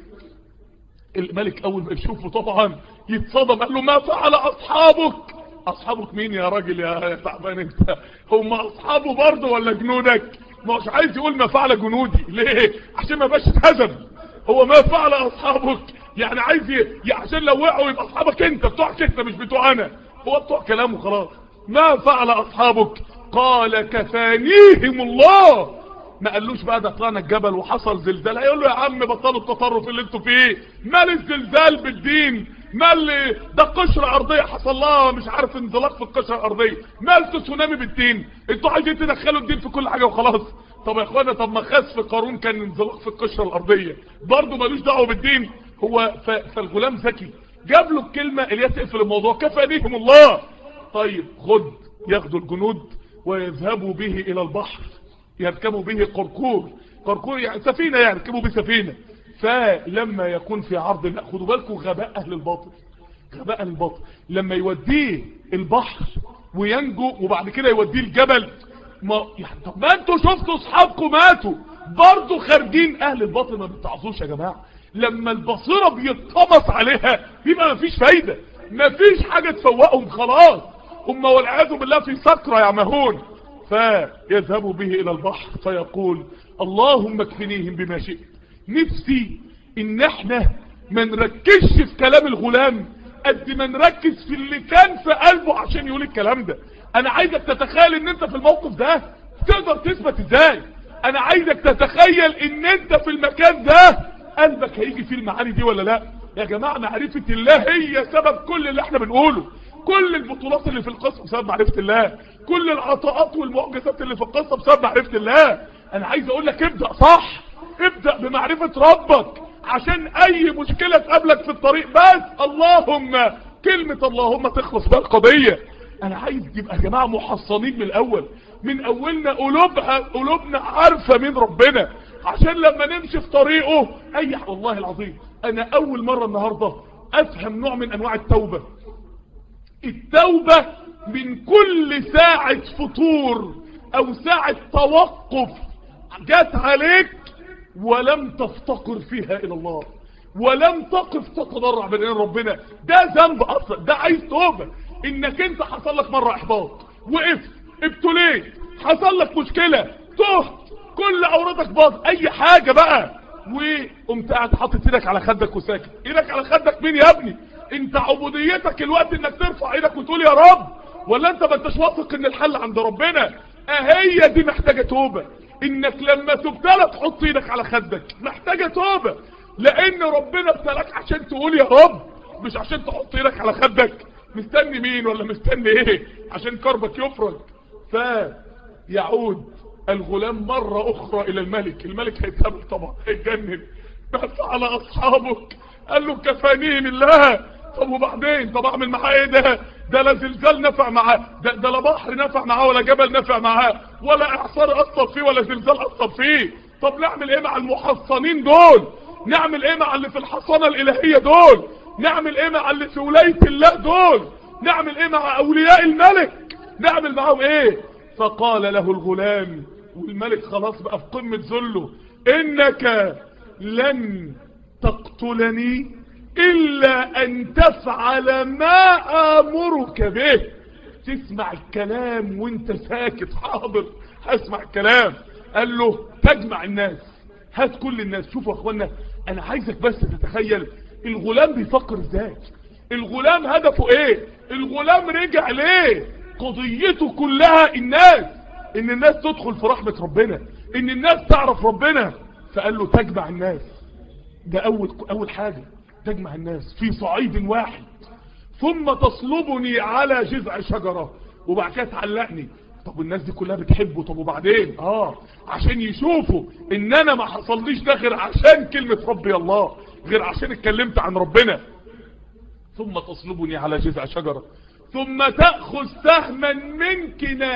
الملك اول ما يشوفه طبعا يتصدم قال له ما فعل اصحابك اصحابك مين يا راجل يا تعبان انت هم اصحابه برضه ولا جنودك مش عايز يقول ما فعل جنودي ليه عشان ما باش اتهزم هو ما فعل اصحابك يعني عايز ي... عشان لو وقعوا يبقى اصحابك انت بتوعك انت مش بتوع انا هو بتوع كلامه خلاص ما فعل اصحابك قال كفانيهم الله ما قالوش بقى ده طلعنا الجبل وحصل زلزال هيقول له يا عم بطلوا التطرف اللي انتوا فيه مال الزلزال بالدين مال ده قشرة ارضية حصل لها مش عارف انزلاق في القشرة الارضية مال تسونامي بالدين انتوا عايزين تدخلوا الدين في كل حاجة وخلاص طب يا اخوانا طب ما خسف قارون كان انزلاق في القشرة الارضية برضه ملوش دعوه بالدين هو ف... فالغلام ذكي جاب له الكلمة اللي تقفل الموضوع كفى بهم الله طيب خد ياخدوا الجنود ويذهبوا به الى البحر يركبوا به قرقور قرقور يعني سفينة يركبوا بسفينة فلما يكون في عرض لا خدوا بالكم غباء اهل الباطل غباء اهل الباطل لما يوديه البحر وينجو وبعد كده يوديه الجبل ما يعني طب ما انتوا شفتوا اصحابكم ماتوا برضه خارجين اهل الباطل ما بيتعظوش يا جماعه لما البصيره بيتطمس عليها يبقى مفيش فايده مفيش حاجه تفوقهم خلاص هم والعياذ بالله في سكره يا مهون فيذهب به الى البحر فيقول اللهم اكفنيهم بما شئت نفسي ان احنا ما نركزش في كلام الغلام قد ما نركز في اللي كان في قلبه عشان يقول الكلام ده انا عايزك تتخيل ان انت في الموقف ده تقدر تثبت ازاي انا عايزك تتخيل ان انت في المكان ده قلبك هيجي فيه المعاني دي ولا لا يا جماعة معرفة الله هي سبب كل اللي احنا بنقوله كل البطولات اللي في القصة بسبب معرفة الله كل العطاءات والمعجزات اللي في القصة بسبب معرفة الله انا عايز اقول لك ابدأ صح ابدأ بمعرفة ربك عشان اي مشكلة تقابلك في الطريق بس اللهم كلمة اللهم تخلص بقى القضية انا عايز يبقى يا جماعة محصنين من الاول من اولنا قلوبها قلوبنا عارفة من ربنا عشان لما نمشي في طريقه اي والله العظيم انا اول مرة النهاردة افهم نوع من انواع التوبة التوبة من كل ساعة فطور او ساعة توقف جات عليك ولم تفتقر فيها الى الله ولم تقف تتضرع بين ربنا ده ذنب اصلا ده عايز توبة انك انت حصل لك مرة احباط وقفت ابتليت حصل لك مشكلة تهت كل اورادك باظ اي حاجة بقى وقمت قاعد حاطط ايدك على خدك وساكت ايدك على خدك مين يا ابني انت عبوديتك الوقت انك ترفع ايدك وتقول يا رب ولا انت ما انتش واثق ان الحل عند ربنا اهي دي محتاجة توبة انك لما تبتلى تحط ايدك على خدك محتاجة توبة لان ربنا ابتلاك عشان تقول يا رب مش عشان تحط ايدك على خدك مستني مين ولا مستني ايه عشان كربك يفرج فيعود الغلام مرة اخرى الى الملك الملك هيتقابل طبعا هيتجنن بس على اصحابك قال له كفانين الله طب وبعدين طب اعمل معاه ايه ده ده لا زلزال نفع معاه ده, ده لا بحر نفع معاه ولا جبل نفع معاه ولا اعصار اثر فيه ولا زلزال اثر فيه طب نعمل ايه مع المحصنين دول نعمل ايه مع اللي في الحصانة الالهية دول نعمل ايه مع اللي في ولاية الله دول نعمل ايه مع اولياء الملك نعمل معاهم ايه فقال له الغلام والملك خلاص بقى في قمة ذله انك لن تقتلني الا ان تفعل ما امرك به تسمع الكلام وانت ساكت حاضر هسمع الكلام قال له تجمع الناس هات كل الناس شوفوا يا اخوانا انا عايزك بس تتخيل الغلام بيفكر ازاي الغلام هدفه ايه الغلام رجع ليه قضيته كلها الناس ان الناس تدخل في رحمة ربنا ان الناس تعرف ربنا فقال له تجمع الناس ده اول اول حاجة تجمع الناس في صعيد واحد ثم تصلبني على جذع شجرة وبعد كده تعلقني طب الناس دي كلها بتحبه طب وبعدين اه عشان يشوفوا ان انا ما حصليش ده غير عشان كلمة ربي الله غير عشان اتكلمت عن ربنا ثم تصلبني على جذع شجرة ثم تأخذ سهما من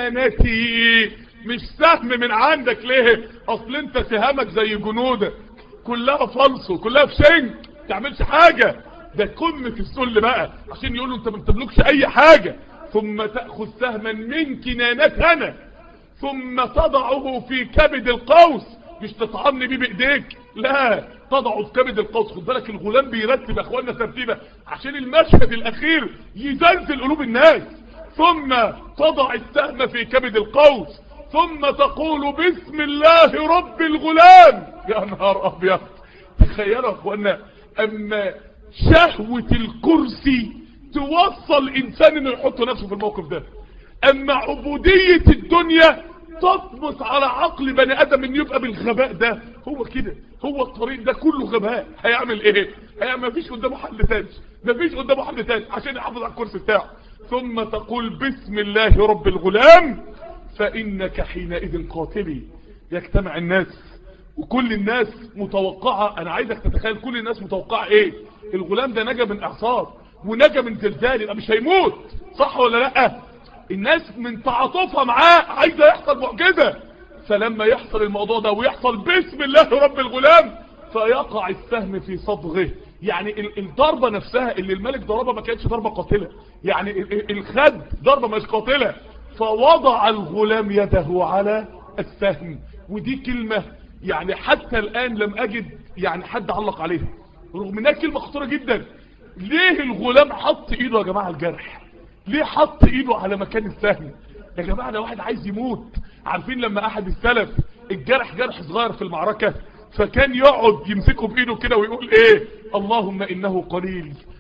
كنانتي مش سهم من عندك ليه اصل انت سهامك زي جنودك كلها فلصو كلها في شنك تعملش حاجة ده قمة السل بقى عشان يقولوا انت ما بتملكش اي حاجة ثم تأخذ سهما من كنانتنا ثم تضعه في كبد القوس مش تطعمني بيه بايديك لا تضعه في كبد القوس خد بالك الغلام بيرتب يا اخوانا ترتيبه عشان المشهد الاخير يزلزل قلوب الناس ثم تضع السهم في كبد القوس ثم تقول بسم الله رب الغلام يا نهار ابيض تخيلوا يا اخوانا اما شهوة الكرسي توصل انسان انه يحط نفسه في الموقف ده اما عبودية الدنيا تطمس على عقل بني ادم ان يبقى بالغباء ده هو كده هو الطريق ده كله غباء هيعمل ايه هيعمل مفيش قدامه حل تاني مفيش قدامه حل تاني عشان يحافظ على الكرسي بتاعه ثم تقول بسم الله رب الغلام فانك حينئذ قاتلي يجتمع الناس وكل الناس متوقعة انا عايزك تتخيل كل الناس متوقعة ايه الغلام ده نجا من اعصار ونجا من زلزال يبقى مش هيموت صح ولا لا الناس من تعاطفها معاه عايزة يحصل معجزة فلما يحصل الموضوع ده ويحصل بسم الله رب الغلام فيقع السهم في صدغه يعني الضربة نفسها اللي الملك ضربها ما كانتش ضربة قاتلة يعني الخد ضربة مش قاتلة فوضع الغلام يده على السهم ودي كلمة يعني حتى الآن لم أجد يعني حد علق عليها رغم انها كلمة خطيرة جدا ليه الغلام حط ايده يا جماعة الجرح ليه حط ايده على مكان السهم يا جماعة ده واحد عايز يموت عارفين لما احد السلف الجرح جرح صغير في المعركة فكان يقعد يمسكه بايده كده ويقول ايه اللهم انه قليل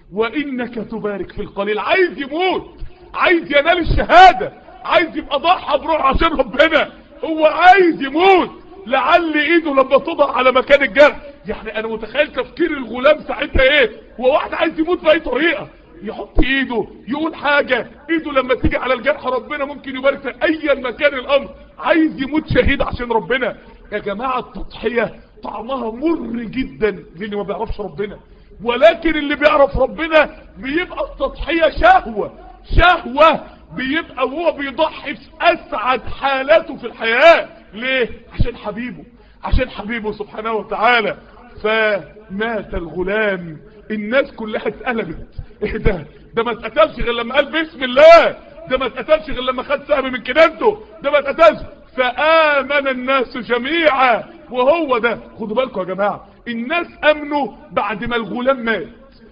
وانك تبارك في القليل عايز يموت عايز ينال الشهادة عايز يبقى ضحى بروح عشان ربنا هو عايز يموت لعل ايده لما تضع على مكان الجرح يعني انا متخيل تفكير الغلام ساعتها ايه هو واحد عايز يموت باي طريقة يحط ايده يقول حاجة ايده لما تيجي على الجرح ربنا ممكن يبارك في اي مكان الامر عايز يموت شهيد عشان ربنا يا جماعة التضحية طعمها مر جدا للي ما بيعرفش ربنا ولكن اللي بيعرف ربنا بيبقى التضحية شهوة شهوة بيبقى وهو بيضحي في اسعد حالاته في الحياة ليه عشان حبيبه عشان حبيبه سبحانه وتعالى فمات الغلام الناس كلها اتقلبت ايه ده ده ما اتقتلش غير لما قال بسم الله ده ما اتقتلش غير لما خد سهم من كنانته ده ما اتقتلش فآمن الناس جميعا وهو ده خدوا بالكم يا جماعة الناس امنوا بعد ما الغلام مات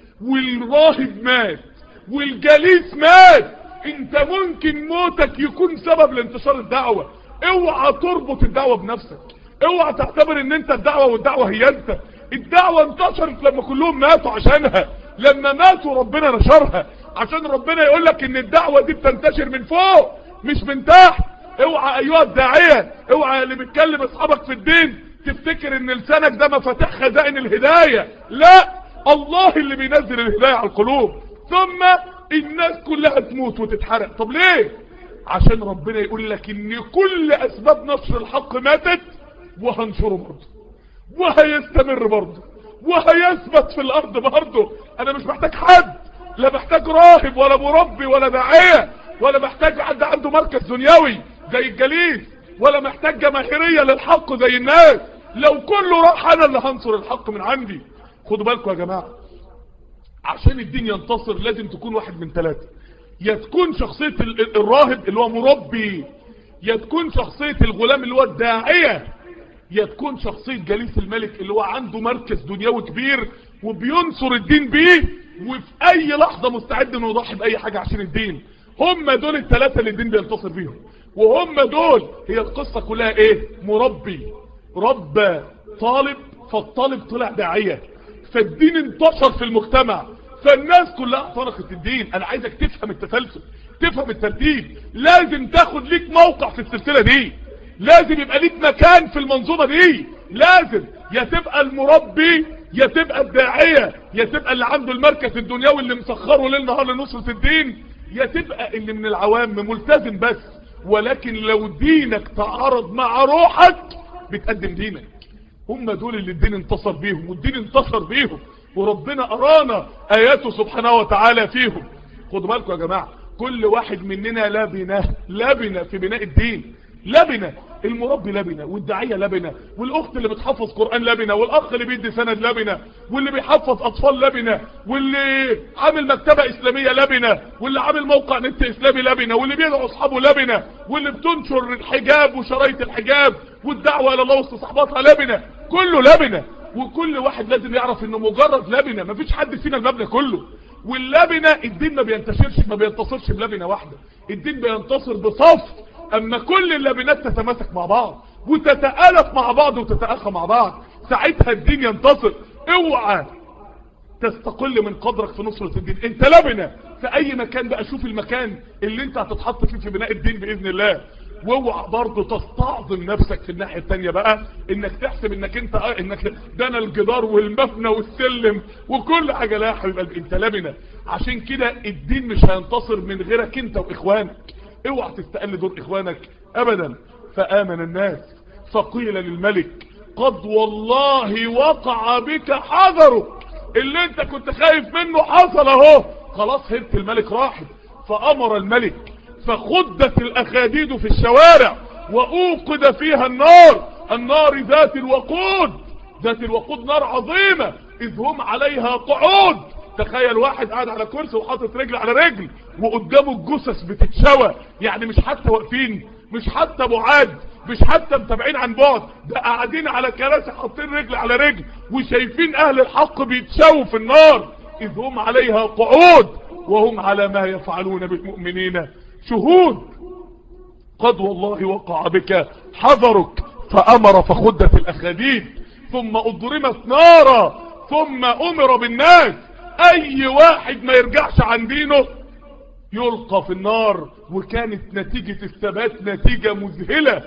والراهب مات والجليس مات انت ممكن موتك يكون سبب لانتشار الدعوة اوعى تربط الدعوة بنفسك اوعى تعتبر ان انت الدعوة والدعوة هي انت الدعوة انتشرت لما كلهم ماتوا عشانها لما ماتوا ربنا نشرها عشان ربنا يقول لك ان الدعوة دي بتنتشر من فوق مش من تحت اوعى ايها الداعية اوعى اللي بتكلم اصحابك في الدين تفتكر ان لسانك ده مفاتيح خزائن الهداية لا الله اللي بينزل الهداية على القلوب ثم الناس كلها تموت وتتحرق طب ليه عشان ربنا يقول لك ان كل اسباب نصر الحق ماتت وهنشره برضه وهيستمر برضه وهيثبت في الارض برضه انا مش محتاج حد لا محتاج راهب ولا مربي ولا داعية ولا محتاج حد عنده مركز دنيوي زي الجليس ولا محتاج جماهيرية للحق زي الناس لو كله راح انا اللي هنصر الحق من عندي خدوا بالكم يا جماعة عشان الدين ينتصر لازم تكون واحد من ثلاثة يا تكون شخصية الراهب اللي هو مربي يا تكون شخصية الغلام اللي هو الداعية يا تكون شخصية جليس الملك اللي هو عنده مركز دنيوي كبير وبينصر الدين بيه وفي اي لحظة مستعد انه يضحي باي حاجة عشان الدين هم دول الثلاثة اللي الدين بينتصر بيهم وهم دول هي القصة كلها ايه مربي ربى طالب فالطالب طلع داعية فالدين انتشر في المجتمع فالناس كلها اعتنقت الدين انا عايزك تفهم التسلسل تفهم الترتيب لازم تاخد ليك موقع في السلسلة دي لازم يبقى ليك مكان في المنظومة دي لازم يا تبقى المربي يا تبقى الداعية يا تبقى اللي عنده المركز الدنيوي اللي مسخره ليل نهار لنصرة الدين يا تبقى اللي من العوام ملتزم بس ولكن لو دينك تعارض مع روحك بتقدم دينك هم دول اللي الدين انتصر بيهم والدين انتصر بيهم وربنا ارانا اياته سبحانه وتعالى فيهم خدوا بالكم يا جماعة كل واحد مننا لبنة لبنة في بناء الدين لبنة المربي لبنة والداعية لبنة والاخت اللي بتحفظ قرآن لبنة والاخ اللي بيدي سند لبنة واللي بيحفظ اطفال لبنة واللي عامل مكتبة اسلامية لبنة واللي عامل موقع نت اسلامي لبنة واللي بيدعو اصحابه لبنة واللي بتنشر الحجاب وشرايط الحجاب والدعوة الى الله واستصحاباتها لبنة كله لبنة وكل واحد لازم يعرف انه مجرد لبنة مفيش حد فينا المبنى كله واللبنة الدين ما بينتشرش ما بينتصرش بلبنة واحدة الدين بينتصر بصف اما كل اللبنات تتماسك مع بعض وتتآلف مع بعض وتتأخى مع بعض ساعتها الدين ينتصر اوعى تستقل من قدرك في نصرة الدين انت لبنة في اي مكان بقى شوف المكان اللي انت هتتحط فيه في بناء الدين باذن الله واوعى برضه تستعظم نفسك في الناحية التانية بقى انك تحسب انك انت اه انك ده انا الجدار والمبنى والسلم وكل حاجة لا يا حبيب قلبي انت لبنة عشان كده الدين مش هينتصر من غيرك انت واخوانك اوعى تستقل دور اخوانك ابدا فامن الناس فقيل للملك قد والله وقع بك حذرك اللي انت كنت خايف منه حصل اهو خلاص هبت الملك راحت فامر الملك فخدت الاخاديد في الشوارع واوقد فيها النار النار ذات الوقود ذات الوقود نار عظيمة اذ هم عليها قعود تخيل واحد قاعد على كرسي وحاطط رجل على رجل وقدامه الجثث بتتشوى يعني مش حتى واقفين مش حتى بعاد مش حتى متابعين عن بعد ده قاعدين على كراسي حاطين رجل على رجل وشايفين اهل الحق بيتشووا في النار اذ هم عليها قعود وهم على ما يفعلون بالمؤمنين شهود قد والله وقع بك حذرك فامر فخدت الاخاديد ثم اضرمت نارا ثم امر بالناس اي واحد ما يرجعش عن دينه يلقى في النار وكانت نتيجة الثبات نتيجة مذهلة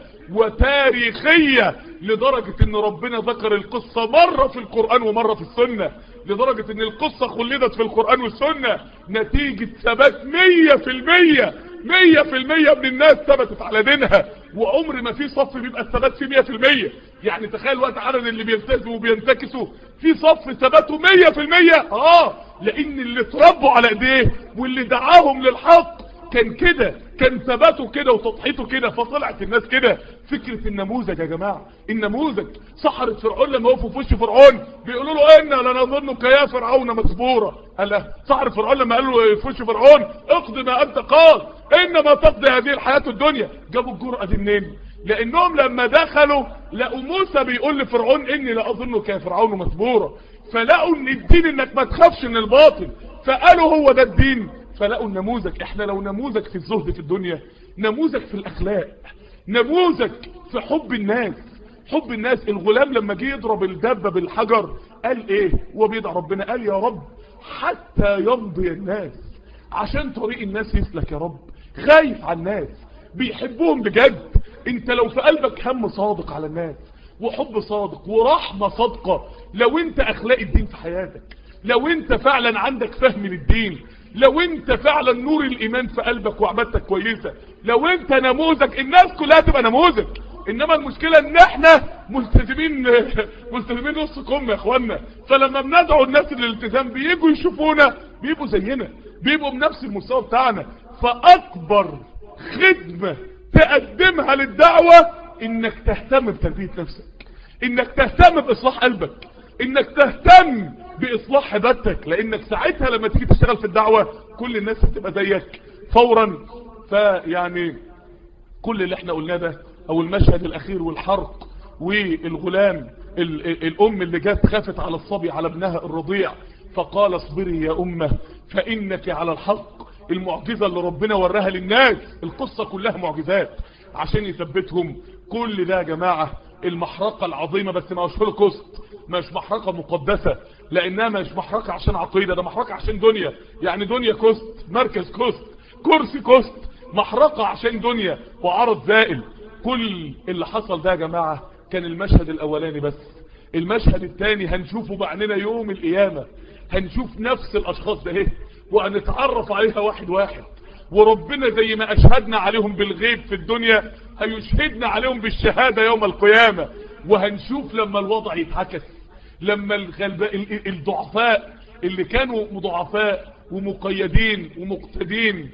وتاريخية لدرجة ان ربنا ذكر القصة مرة في القرآن ومرة في السنة لدرجة ان القصة خلدت في القرآن والسنة نتيجة ثبات مية في المية مية في المية من الناس ثبتت على دينها وعمر ما في صف بيبقى الثبات فيه مية في المية يعني تخيل وقت عدد اللي بيلتزموا وبينتكسوا في صف ثباته مية في المية اه لان اللي اتربوا على ايديه واللي دعاهم للحق كان كده كان ثباته كده وتضحيته كده فطلعت الناس كده فكرة النموذج يا جماعة النموذج سحرة فرعون لما وقفوا في وش فرعون بيقولوا له انا لنظنك يا فرعون مسبورا قال سحر فرعون لما قال له في وش فرعون اقض ما انت قال انما تقضي هذه الحياة الدنيا جابوا الجرأة دي منين لانهم لما دخلوا لقوا موسى بيقول لفرعون اني لاظنك يا فرعون مسبورا فلقوا ان الدين انك ما تخافش من الباطل فقالوا هو ده الدين فلقوا النموذج احنا لو نموذج في الزهد في الدنيا نموذج في الاخلاق نموذج في حب الناس حب الناس الغلام لما جه يضرب الدبه بالحجر قال ايه هو بيدعى ربنا قال يا رب حتى يمضي الناس عشان طريق الناس يسلك يا رب خايف على الناس بيحبوهم بجد انت لو في قلبك هم صادق على الناس وحب صادق ورحمة صادقة لو انت اخلاق الدين في حياتك لو انت فعلا عندك فهم للدين لو انت فعلا نور الايمان في قلبك وعبادتك كويسة لو انت نموذج الناس كلها تبقى نموذج انما المشكلة ان احنا ملتزمين ملتزمين نص كم يا اخوانا فلما بندعو الناس للالتزام بيجوا يشوفونا بيبقوا زينا بيبقوا بنفس المستوى بتاعنا فاكبر خدمة تقدمها للدعوة انك تهتم بتربية نفسك انك تهتم باصلاح قلبك انك تهتم باصلاح عبادتك لانك ساعتها لما تيجي تشتغل في الدعوة كل الناس هتبقى زيك فورا فيعني كل اللي احنا قلناه ده او المشهد الاخير والحرق والغلام ال ال الام اللي جت خافت على الصبي على ابنها الرضيع فقال اصبري يا امه فانك على الحق المعجزة اللي ربنا وراها للناس القصة كلها معجزات عشان يثبتهم كل ده يا جماعة المحرقة العظيمة بس ما هوش هولوكوست مش محرقة مقدسة لانها مش محرقة عشان عقيدة ده محرقة عشان دنيا يعني دنيا كوست مركز كوست كرسي كوست محرقة عشان دنيا وعرض زائل كل اللي حصل ده يا جماعة كان المشهد الاولاني بس المشهد الثاني هنشوفه بعيننا يوم القيامة هنشوف نفس الاشخاص ده ايه وهنتعرف عليها واحد واحد وربنا زي ما اشهدنا عليهم بالغيب في الدنيا هيشهدنا عليهم بالشهادة يوم القيامة وهنشوف لما الوضع يتعكس لما الغلباء الضعفاء اللي كانوا مضعفاء ومقيدين ومقتدين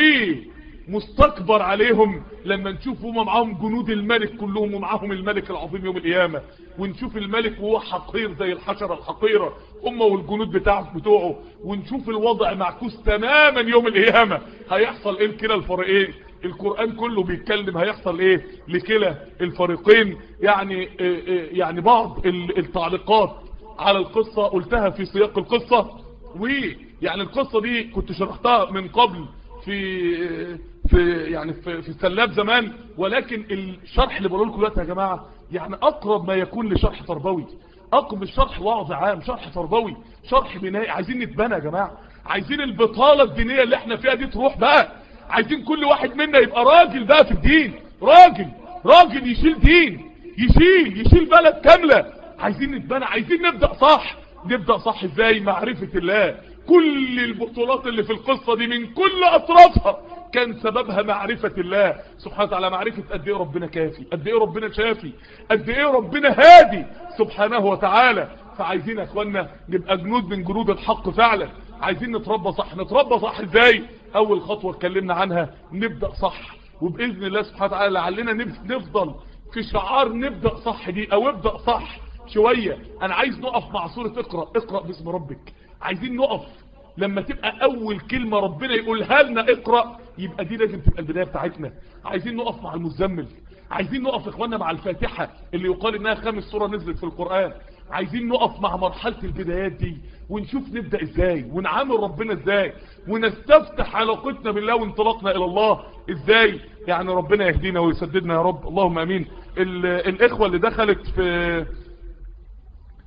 ومستكبر عليهم لما نشوف هما معاهم جنود الملك كلهم ومعاهم الملك العظيم يوم القيامة ونشوف الملك وهو حقير زي الحشرة الحقيرة هما والجنود بتاعه بتوعه ونشوف الوضع معكوس تماما يوم القيامة هيحصل ايه لكلا الفريقين القرآن كله بيتكلم هيحصل ايه لكلا الفريقين يعني يعني بعض التعليقات على القصة قلتها في سياق القصة ويعني القصة دي كنت شرحتها من قبل في في يعني في, في السلاب زمان ولكن الشرح اللي بقوله لكم دلوقتي يا جماعه يعني اقرب ما يكون لشرح تربوي اقرب الشرح وعظ عام شرح تربوي شرح بنائي عايزين نتبنى يا جماعه عايزين البطاله الدينيه اللي احنا فيها دي تروح بقى عايزين كل واحد منا يبقى راجل بقى في الدين راجل راجل يشيل دين يشيل يشيل بلد كامله عايزين نتبنى عايزين نبدا صح نبدا صح ازاي معرفه الله كل البطولات اللي في القصة دي من كل اطرافها كان سببها معرفة الله سبحانه وتعالى معرفة قد ايه ربنا كافي قد ايه ربنا شافي قد ايه ربنا هادي سبحانه وتعالى فعايزين يا اخوانا نبقى جنود من جنود الحق فعلا عايزين نتربى صح نتربى صح ازاي اول خطوة اتكلمنا عنها نبدأ صح وباذن الله سبحانه وتعالى لعلنا نفضل في شعار نبدأ صح دي او ابدأ صح شوية انا عايز نقف مع سورة اقرأ اقرأ باسم ربك عايزين نقف لما تبقى اول كلمة ربنا يقولها لنا اقرأ يبقى دي لازم تبقى البداية بتاعتنا عايزين نقف مع المزمل عايزين نقف اخوانا مع الفاتحة اللي يقال انها خامس سورة نزلت في القرآن عايزين نقف مع مرحلة البدايات دي ونشوف نبدأ ازاي ونعامل ربنا ازاي ونستفتح علاقتنا بالله وانطلاقنا الى الله ازاي يعني ربنا يهدينا ويسددنا يا رب اللهم امين الاخوة اللي دخلت في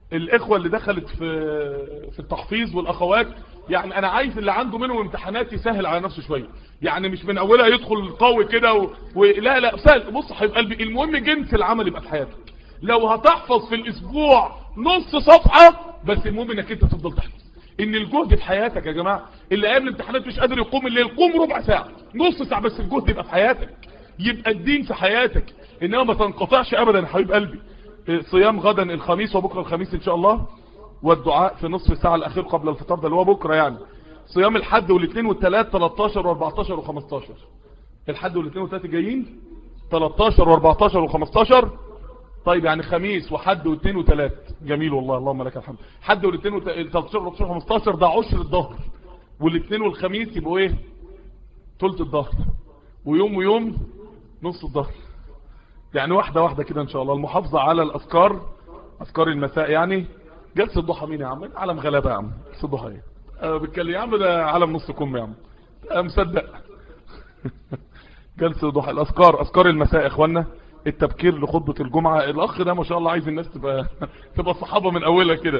الاخوة اللي دخلت في في التحفيظ والاخوات يعني انا عايز اللي عنده منهم امتحانات يسهل على نفسه شوية يعني مش من اولها يدخل قوي كده و... و... لا لا سهل بص حبيب قلبي المهم جنس العمل يبقى في حياتك لو هتحفظ في الاسبوع نص صفحة بس المهم انك انت تفضل تحفظ ان الجهد في حياتك يا جماعة اللي قبل الامتحانات مش قادر يقوم الليل قوم ربع ساعة نص ساعة بس الجهد يبقى في حياتك يبقى الدين في حياتك انما ما تنقطعش ابدا يا حبيب قلبي صيام غدا الخميس وبكرة الخميس ان شاء الله والدعاء في نصف الساعة الاخير قبل الفطار ده اللي هو بكرة يعني صيام الحد والاثنين والثلاث 13 و14 و15 الحد والاثنين والثلاث جايين 13 و14 و15 طيب يعني خميس وحد واثنين وثلاث جميل والله اللهم لك الحمد حد والاثنين وت... 13 و14 15 ده عشر الظهر والاثنين والخميس يبقوا ايه ثلث الظهر ويوم ويوم نص الظهر يعني واحدة واحدة كده ان شاء الله المحافظة على الاذكار اذكار المساء يعني جلسة الضحى مين يا عم علم غلابة يا عم جلسة الضحى ايه أه بتكلم يا عم ده علم نص كم يا عم أه مصدق جلسة الضحى الاذكار اذكار المساء يا اخوانا التبكير لخطبة الجمعة الاخ ده ما شاء الله عايز الناس تبقى تبقى صحابة من اولها كده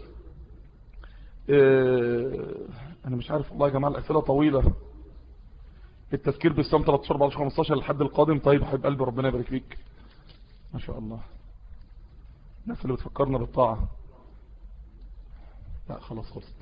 اه انا مش عارف والله يا جماعة الاسئلة طويلة التذكير بالصيام 13 14 15 لحد القادم طيب حبيب قلبي ربنا يبارك فيك ما شاء الله الناس اللي بتفكرنا بالطاعة لا خلاص خلصت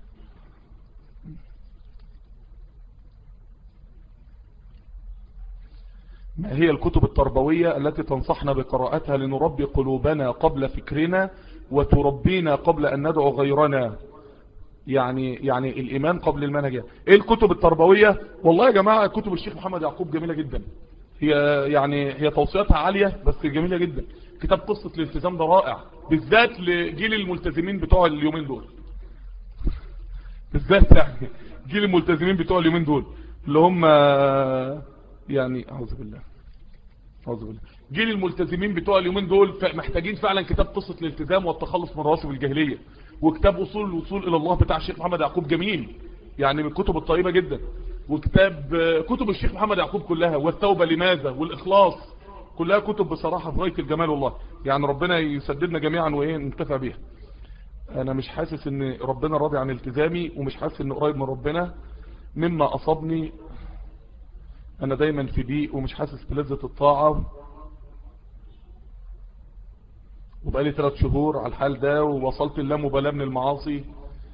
ما هي الكتب التربوية التي تنصحنا بقراءتها لنربي قلوبنا قبل فكرنا وتربينا قبل أن ندعو غيرنا يعني يعني الإيمان قبل المنهج ايه الكتب التربوية والله يا جماعة كتب الشيخ محمد يعقوب جميلة جدا هي يعني هي توصياتها عالية بس جميلة جدا كتاب قصة الالتزام ده رائع بالذات لجيل الملتزمين بتوع اليومين دول بالذات يعني جيل الملتزمين بتوع اليومين دول اللي هم يعني اعوذ بالله اعوذ بالله جيل الملتزمين بتوع اليومين دول محتاجين فعلا كتاب قصة الالتزام والتخلص من رواسب الجاهلية وكتاب اصول الوصول الى الله بتاع الشيخ محمد يعقوب جميل يعني من الكتب الطيبة جدا وكتاب كتب الشيخ محمد يعقوب كلها والتوبة لماذا والاخلاص كلها كتب بصراحة في غاية الجمال والله يعني ربنا يسددنا جميعا وايه ننتفع بيها انا مش حاسس ان ربنا راضي عن التزامي ومش حاسس ان قريب من ربنا مما اصابني انا دايما في ضيق ومش حاسس بلذة الطاعة وبقالي ثلاث شهور على الحال ده ووصلت اللامبالاة من المعاصي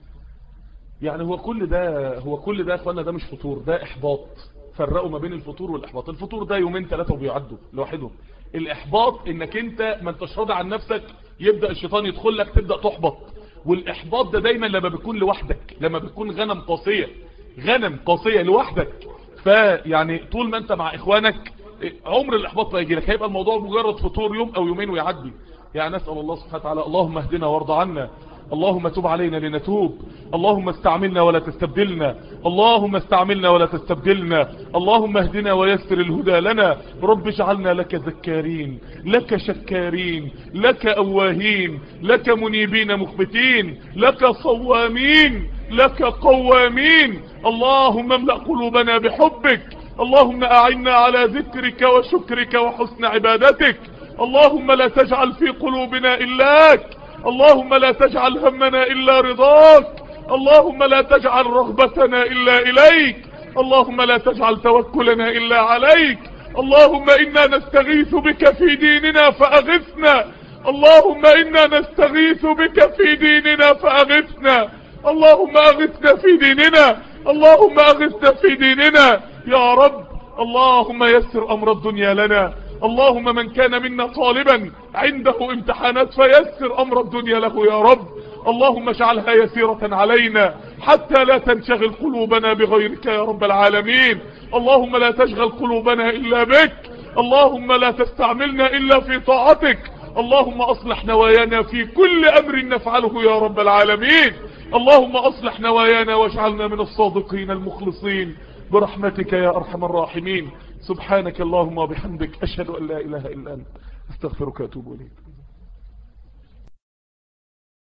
يعني هو كل ده هو كل ده يا اخوانا ده مش فطور ده احباط فرقوا ما بين الفطور والاحباط الفطور ده يومين ثلاثة وبيعدوا لوحدهم الاحباط انك انت ما انتش راضي عن نفسك يبدأ الشيطان يدخل لك تبدأ تحبط والاحباط ده دايما لما بيكون لوحدك لما بيكون غنم قاسية غنم قاسية لوحدك فيعني طول ما انت مع اخوانك عمر الاحباط ما يجي لك هيبقى الموضوع مجرد فطور يوم او يومين ويعدي يعني نسأل الله سبحانه وتعالى اللهم اهدنا وارض عنا اللهم تب علينا لنتوب اللهم استعملنا ولا تستبدلنا اللهم استعملنا ولا تستبدلنا اللهم اهدنا ويسر الهدى لنا رب اجعلنا لك ذكارين لك شكارين لك أواهين لك منيبين مخبتين لك صوامين لك قوامين اللهم املأ قلوبنا بحبك اللهم أعنا على ذكرك وشكرك وحسن عبادتك اللهم لا تجعل في قلوبنا إلاك اللهم لا تجعل همنا إلا رضاك اللهم لا تجعل رغبتنا إلا إليك اللهم لا تجعل توكلنا إلا عليك اللهم إنا نستغيث بك في ديننا فأغثنا اللهم إنا نستغيث بك في ديننا فأغثنا اللهم أغثنا في ديننا اللهم أغثنا في ديننا يا رب اللهم يسر أمر الدنيا لنا اللهم من كان منا طالبا عنده امتحانات فيسر امر الدنيا له يا رب اللهم اجعلها يسيرة علينا حتى لا تنشغل قلوبنا بغيرك يا رب العالمين اللهم لا تشغل قلوبنا الا بك اللهم لا تستعملنا الا في طاعتك اللهم اصلح نوايانا في كل امر نفعله يا رب العالمين اللهم اصلح نوايانا واجعلنا من الصادقين المخلصين برحمتك يا ارحم الراحمين سبحانك اللهم وبحمدك اشهد ان لا اله الا انت استغفرك واتوب اليك